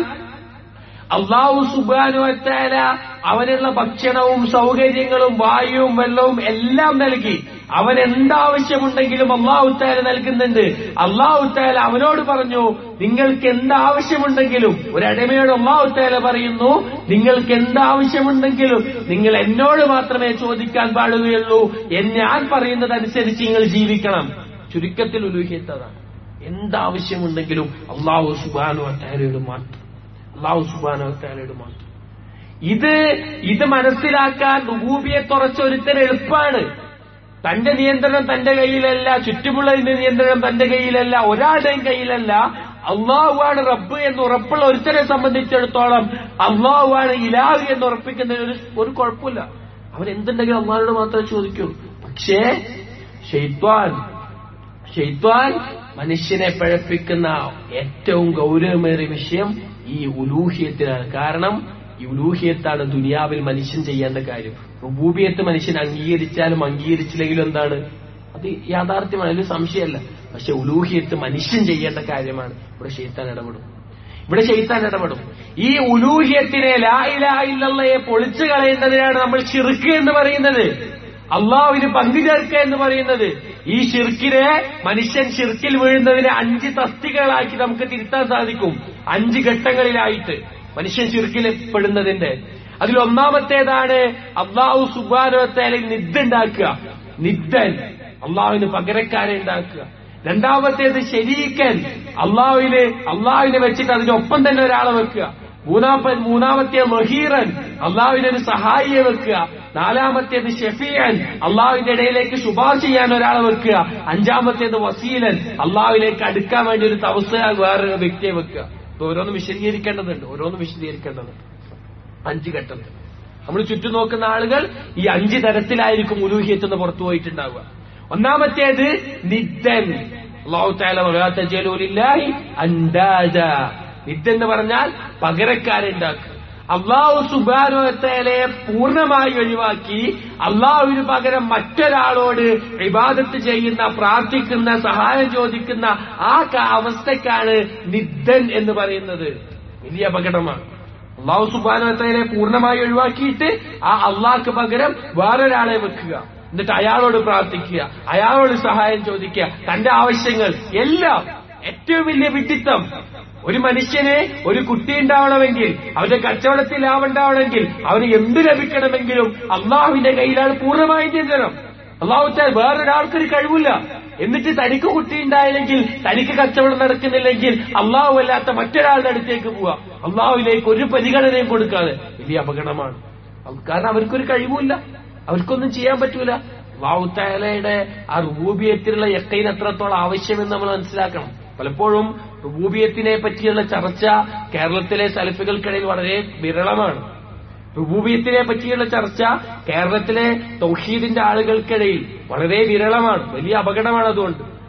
അള്ളാഹു സുബാനുവത്താല അവനുള്ള ഭക്ഷണവും സൗകര്യങ്ങളും വായുവും വെള്ളവും എല്ലാം നൽകി അവൻ എന്താവശ്യമുണ്ടെങ്കിലും അള്ളാഹു താല നൽകുന്നുണ്ട് അള്ളാഹു താല അവനോട് പറഞ്ഞു നിങ്ങൾക്ക് എന്താവശ്യമുണ്ടെങ്കിലും ഒരു അടിമയോട് അള്ളാഹു താല പറയുന്നു നിങ്ങൾക്ക് എന്താവശ്യമുണ്ടെങ്കിലും നിങ്ങൾ എന്നോട് മാത്രമേ ചോദിക്കാൻ പാടുകയുള്ളൂ എന്ന് ഞാൻ പറയുന്നതനുസരിച്ച് നിങ്ങൾ ജീവിക്കണം ചുരുക്കത്തിൽ ഉലൂഹിയത്തതാണ് എന്താവശ്യമുണ്ടെങ്കിലും അള്ളാഹു സുബാനു താലയോട് മാത്രം അള്ളാഹു സുബാനോത്താലയുടെ മാത്രം ഇത് ഇത് മനസ്സിലാക്കാൻ റുബൂബിയെ തുറച്ച ഒരുത്തന് എളുപ്പമാണ് തന്റെ നിയന്ത്രണം തന്റെ കയ്യിലല്ല ചുറ്റുമുള്ളതിന്റെ നിയന്ത്രണം തന്റെ കയ്യിലല്ല ഒരാളുടെയും കയ്യിലല്ല അള്ളാഹുവാണ് റബ്ബ് എന്ന് ഉറപ്പുള്ള ഒരുത്തനെ സംബന്ധിച്ചിടത്തോളം അള്ളാഹുവാണ് ഇലാഹ് എന്ന് ഉറപ്പിക്കുന്നതിന് ഒരു ഒരു കുഴപ്പമില്ല അവൻ എന്തുണ്ടെങ്കിലും അള്ളാഹോട് മാത്രമേ ചോദിക്കൂ പക്ഷേ ഷെയ്ത്വാൻ ഷെയ്ത്വാൻ മനുഷ്യനെ പഴപ്പിക്കുന്ന ഏറ്റവും ഗൗരവമേറിയ വിഷയം ഈ ഉലൂഹിയത്തിനാണ് കാരണം ഈ ഉലൂഹിയത്താണ് ദുനിയാവിൽ മനുഷ്യൻ ചെയ്യേണ്ട കാര്യം റുബൂബിയത്ത് മനുഷ്യൻ അംഗീകരിച്ചാലും അംഗീകരിച്ചില്ലെങ്കിലും എന്താണ് അത് യാഥാർത്ഥ്യമാണ് അതിൽ സംശയമല്ല പക്ഷെ ഉലൂഹിയത്ത് മനുഷ്യൻ ചെയ്യേണ്ട കാര്യമാണ് ഇവിടെ ഷെയ്ത്താൻ ഇടപെടും ഇവിടെ ഷെയ്ത്താൻ ഇടപെടും ഈ ഉലൂഹിയത്തിനെ ലായിലായില്ലയെ പൊളിച്ചു കളയേണ്ടതിനാണ് നമ്മൾ ഷിർക്ക് എന്ന് പറയുന്നത് അള്ളാഹുവിന് പങ്കു ചേർക്കുക എന്ന് പറയുന്നത് ഈ ഷിർക്കിനെ മനുഷ്യൻ ഷിർക്കിൽ വീഴുന്നതിനെ അഞ്ച് തസ്തികളാക്കി നമുക്ക് തിരുത്താൻ സാധിക്കും അഞ്ച് ഘട്ടങ്ങളിലായിട്ട് മനുഷ്യൻ ഷിർക്കിൽ പെടുന്നതിന്റെ അതിൽ ഒന്നാമത്തേതാണ് അള്ളാഹു സുബാനോത്തേലിൽ നിദ്ദുണ്ടാക്കുക നിദ്ദൻ അള്ളാഹുവിന് പകരക്കാരെ ഉണ്ടാക്കുക രണ്ടാമത്തേത് ശരീക്കൻ അള്ളാഹുവിന് അള്ളാഹുവിനെ വെച്ചിട്ട് അതിനൊപ്പം തന്നെ ഒരാളെ വെക്കുക മൂന്നാമ മൂന്നാമത്തെ മഹീറൻ അള്ളാഹുവിന് ഒരു സഹായിയെ വെക്കുക നാലാമത്തേത് ഷെഫിയൻ അള്ളാഹുവിന്റെ ഇടയിലേക്ക് ശുപാർശ ചെയ്യാൻ ഒരാളെ വെക്കുക അഞ്ചാമത്തേത് വസീലൻ അള്ളാഹുവിലേക്ക് അടുക്കാൻ വേണ്ടി ഒരു തവസ വേറൊരു വ്യക്തിയെ വെക്കുക ഇത് ഓരോന്നും വിശദീകരിക്കേണ്ടതുണ്ട് ഓരോന്നും വിശദീകരിക്കേണ്ടതുണ്ട് അഞ്ച് ഘട്ടത്തിൽ നമ്മൾ ചുറ്റും നോക്കുന്ന ആളുകൾ ഈ അഞ്ച് തരത്തിലായിരിക്കും ഉലൂഹിയത്തുനിന്ന് പുറത്തു പോയിട്ടുണ്ടാവുക ഒന്നാമത്തേത് നിദ്ദൻ അള്ളാഹു താല അൻഡാജ നിദ്ദെന്ന് പറഞ്ഞാൽ പകരക്കാരെ ഉണ്ടാക്കുക അള്ളാഹു സുബാനോത്തലെ പൂർണ്ണമായി ഒഴിവാക്കി അള്ളാഹുവിന് പകരം മറ്റൊരാളോട് വിവാദത്ത് ചെയ്യുന്ന പ്രാർത്ഥിക്കുന്ന സഹായം ചോദിക്കുന്ന ആ അവസ്ഥക്കാണ് നിദ്ദൻ എന്ന് പറയുന്നത് വലിയ അപകടമാണ് അള്ളാഹു സുബാനോത്തലെ പൂർണ്ണമായി ഒഴിവാക്കിയിട്ട് ആ അള്ളാഹ്ക്ക് പകരം വേറൊരാളെ വെക്കുക എന്നിട്ട് അയാളോട് പ്രാർത്ഥിക്കുക അയാളോട് സഹായം ചോദിക്കുക തന്റെ ആവശ്യങ്ങൾ എല്ലാം ഏറ്റവും വലിയ വിഡിത്തം ഒരു മനുഷ്യന് ഒരു കുട്ടി ഉണ്ടാവണമെങ്കിൽ അവന്റെ കച്ചവടത്തിൽ ലാഭമുണ്ടാവണമെങ്കിൽ അവന് എന്ത് ലഭിക്കണമെങ്കിലും അള്ളാഹുവിന്റെ കയ്യിലാണ് പൂർണ്ണമായും നിയന്ത്രണം അള്ളാഹുച്ചാൽ വേറൊരാൾക്കൊരു കഴിവില്ല എന്നിട്ട് തനിക്ക് കുട്ടി ഉണ്ടായില്ലെങ്കിൽ തനിക്ക് കച്ചവടം നടക്കുന്നില്ലെങ്കിൽ അള്ളാഹു അല്ലാത്ത മറ്റൊരാളുടെ അടുത്തേക്ക് പോവുക അള്ളാഹുവിലേക്ക് ഒരു പരിഗണനയും കൊടുക്കാതെ വലിയ അപകടമാണ് കാരണം അവർക്കൊരു കഴിവുമില്ല അവർക്കൊന്നും ചെയ്യാൻ പറ്റൂല വാവുത്താലയുടെ ആ റുബൂബിയത്തിലുള്ള യക്കൈന് എത്രത്തോളം ആവശ്യമെന്ന് നമ്മൾ മനസ്സിലാക്കണം പലപ്പോഴും റുബൂബിയത്തിനെ പറ്റിയുള്ള ചർച്ച കേരളത്തിലെ സലഫികൾക്കിടയിൽ വളരെ വിരളമാണ് റുബൂബിയത്തിനെ പറ്റിയുള്ള ചർച്ച കേരളത്തിലെ തൗഹീദിന്റെ ആളുകൾക്കിടയിൽ വളരെ വിരളമാണ് വലിയ അപകടമാണ് അതുകൊണ്ട്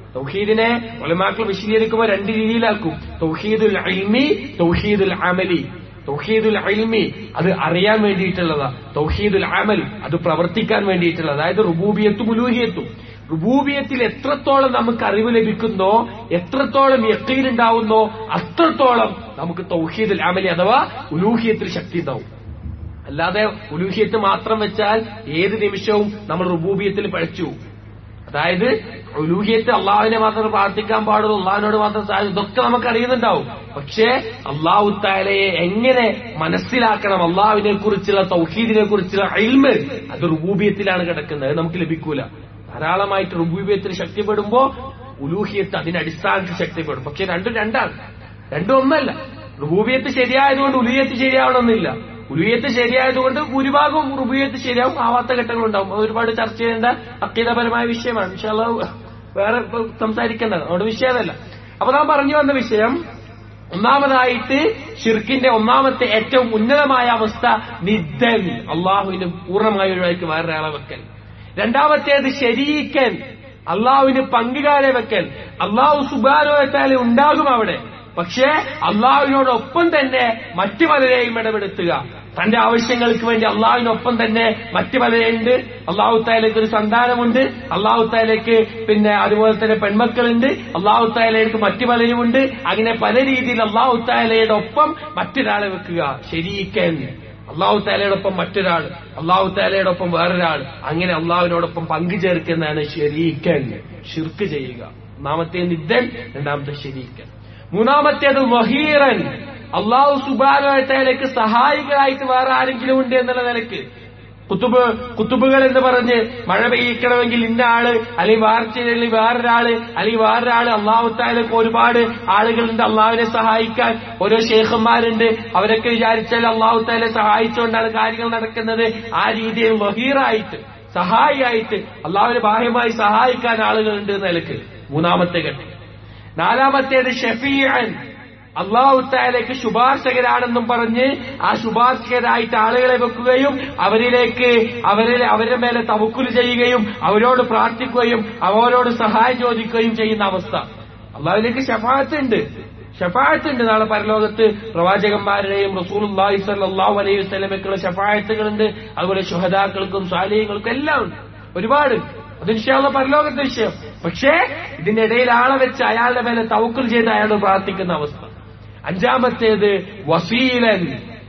തൗഹീദിനെ ഒലമാക്കൾ വിശദീകരിക്കുമ്പോൾ രണ്ട് രീതിയിലാക്കും തൗഹീദുൽ ഇൽമി തൗഹീദുൽ അമലി തൗഹീദുൽ ഇൽമി അത് അറിയാൻ വേണ്ടിയിട്ടുള്ളതാ തൗഹീദുൽ അമൽ അത് പ്രവർത്തിക്കാൻ വേണ്ടിയിട്ടുള്ളത് അതായത് റുബൂബിയത്തും ഉലൂഹിയത്തും റുബൂബിയത്തിൽ എത്രത്തോളം നമുക്ക് അറിവ് ലഭിക്കുന്നോ എത്രത്തോളം യക്കീൻ ഉണ്ടാവുന്നോ അത്രത്തോളം നമുക്ക് തൗഹീദുൽ അമലി അഥവാ ഉലൂഹിയത്തിൽ ശക്തി ഉണ്ടാവും അല്ലാതെ ഉലൂഹിയത്ത് മാത്രം വെച്ചാൽ ഏത് നിമിഷവും നമ്മൾ റുബൂബിയത്തിൽ പഴച്ചു അതായത് ഉലൂഹിയത്ത് അള്ളാഹുവിനെ മാത്രം പ്രാർത്ഥിക്കാൻ പാടുള്ളൂ അള്ളാഹിനോട് മാത്രം സാധിക്കും ഇതൊക്കെ നമുക്ക് അറിയുന്നുണ്ടാവും പക്ഷേ അള്ളാഹു താലയെ എങ്ങനെ മനസ്സിലാക്കണം അള്ളാഹുവിനെ കുറിച്ചുള്ള തൗഹീദിനെ കുറിച്ചുള്ള അയിൽമ് അത് റുബൂബിയത്തിലാണ് കിടക്കുന്നത് അത് നമുക്ക് ലഭിക്കൂല ധാരാളമായിട്ട് റുബൂബിയത്തിൽ ശക്തിപ്പെടുമ്പോ ഉലൂഹിയത്ത് അതിന്റെ അടിസ്ഥാനത്തിൽ ശക്തിപ്പെടും പക്ഷെ രണ്ടും രണ്ടാണ് രണ്ടും ഒന്നല്ല റുബൂബിയത്ത് ശരിയായതുകൊണ്ട് ഉലുഹിയത്ത് ശരിയാവണമെന്നില്ല ഉലുഹിയത്ത് ശരിയായതുകൊണ്ട് ഭൂരിഭാഗവും റുബിയത്ത് ശരിയാവും ആവാത്ത ഘട്ടങ്ങളുണ്ടാവും അത് ഒരുപാട് ചർച്ച ചെയ്യേണ്ട അക്കീതപരമായ വിഷയമാണ് ഇൻഷാല്ല വേറെ ഇപ്പൊ സംസാരിക്കേണ്ടത് അതുകൊണ്ട് വിഷയമല്ല അപ്പൊ നാം പറഞ്ഞു വന്ന വിഷയം ഒന്നാമതായിട്ട് ഷിർക്കിന്റെ ഒന്നാമത്തെ ഏറ്റവും ഉന്നതമായ അവസ്ഥ നിദ്ദൻ അള്ളാഹുവിന് പൂർണ്ണമായി ഒഴിവാക്കി വേറൊരാളെ വെക്കൽ രണ്ടാമത്തേത് ശരീക്കൻ അള്ളാഹുവിന് പങ്കുകാരെ വെക്കൽ അള്ളാഹു സുബാനോത്താലെ ഉണ്ടാകും അവിടെ പക്ഷേ അള്ളാഹുവിനോടൊപ്പം തന്നെ മറ്റു പലരെയും ഇടപെടുത്തുക തന്റെ ആവശ്യങ്ങൾക്ക് വേണ്ടി അള്ളാഹുവിനൊപ്പം തന്നെ മറ്റു പലരുണ്ട് അള്ളാഹു താലേക്ക് ഒരു സന്താനമുണ്ട് അള്ളാഹു താലേക്ക് പിന്നെ അതുപോലെ തന്നെ പെൺമക്കളുണ്ട് അള്ളാഹു താലേക്ക് മറ്റു പലരുമുണ്ട് അങ്ങനെ പല രീതിയിൽ അള്ളാഹു താലയുടെ ഒപ്പം മറ്റൊരാളെ വെക്കുക ശരിക്കൻ അള്ളാഹു താലയോടൊപ്പം മറ്റൊരാൾ അള്ളാഹു താലയോടൊപ്പം വേറൊരാൾ അങ്ങനെ അള്ളാഹുവിനോടൊപ്പം പങ്കുചേർക്കുന്നതാണ് ശരീക്കൻ ഷിർക്ക് ചെയ്യുക ഒന്നാമത്തെ നിദ്ദൻ രണ്ടാമത്തെ ശരീക്കൻ മൂന്നാമത്തേത് വഹീറൻ അള്ളാഹു സുബാനോത്തേലേക്ക് സഹായികളായിട്ട് വേറെ ആരെങ്കിലും ഉണ്ട് എന്നുള്ള നിലക്ക് കുത്തുബ് കുത്തുബുകൾ എന്ന് പറഞ്ഞ് മഴ പെയ്യിക്കണമെങ്കിൽ ഇന്ന ആള് അല്ലെങ്കിൽ വേറെ വേറൊരാള് അല്ലെങ്കിൽ വേറൊരാള് അള്ളാഹുത്തായാലും ഒരുപാട് ആളുകളുണ്ട് അള്ളാഹുവിനെ സഹായിക്കാൻ ഓരോ ഷേഖന്മാരുണ്ട് അവരൊക്കെ വിചാരിച്ചാൽ അള്ളാഹുത്താലെ സഹായിച്ചുകൊണ്ടാണ് കാര്യങ്ങൾ നടക്കുന്നത് ആ രീതിയിൽ വഹീറായിട്ട് സഹായിയായിട്ട് അള്ളാഹുവിനെ ബാഹ്യമായി സഹായിക്കാൻ ആളുകളുണ്ട് എന്ന നിലക്ക് മൂന്നാമത്തെ ഘട്ടം നാലാമത്തേത് ഷഫീഅൻ അള്ളാഹുത്താലേക്ക് ശുപാർശകരാണെന്നും പറഞ്ഞ് ആ ശുപാർശകരായിട്ട് ആളുകളെ വെക്കുകയും അവരിലേക്ക് അവരിൽ അവരുടെ മേലെ തവക്കുൽ ചെയ്യുകയും അവരോട് പ്രാർത്ഥിക്കുകയും അവരോട് സഹായം ചോദിക്കുകയും ചെയ്യുന്ന അവസ്ഥ അള്ളാഹുലേക്ക് ഷഫാത്തുണ്ട് ഷഫായത്തുണ്ട് നാളെ പരലോകത്ത് പ്രവാചകന്മാരുടെയും റസൂൽ സല്ലാഹു അലൈഹി വസ്ലമക്കുള്ള ഷഫായത്തുകളുണ്ട് അതുപോലെ ശുഹദാക്കൾക്കും സ്വാലയങ്ങൾക്കും എല്ലാം ഉണ്ട് ഒരുപാട് അത് വിഷയമുള്ള പരലോകത്തെ വിഷയം പക്ഷേ ഇതിന്റെ ഇടയിൽ ആളെ വെച്ച് അയാളുടെ മേലെ തവക്കുൽ ചെയ്ത് അയാൾ പ്രാർത്ഥിക്കുന്ന അവസ്ഥ അഞ്ചാമത്തേത് വസീലൻ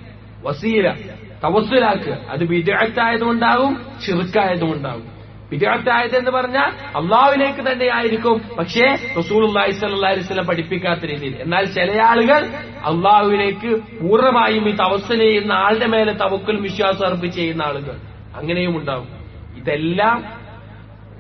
വസീല തവസ്സിലാക്കുക അത് വിദഗ്ധായതുകൊണ്ടാകും ചെറുക്കായതുകൊണ്ടാകും വിദഗ്ധായത് എന്ന് പറഞ്ഞാൽ അള്ളാഹുവിലേക്ക് തന്നെ ആയിരിക്കും പക്ഷേ റസൂൽ അള്ളാഹി സല്ലാ അലിസ്ലം പഠിപ്പിക്കാത്ത രീതിയിൽ എന്നാൽ ചില ആളുകൾ അള്ളാഹുവിലേക്ക് പൂർണ്ണമായും ഈ തവസ്സൽ ചെയ്യുന്ന ആളുടെ മേലെ തവക്കൽ വിശ്വാസം അർപ്പിച്ച് ചെയ്യുന്ന ആളുകൾ അങ്ങനെയും ഉണ്ടാവും ഇതെല്ലാം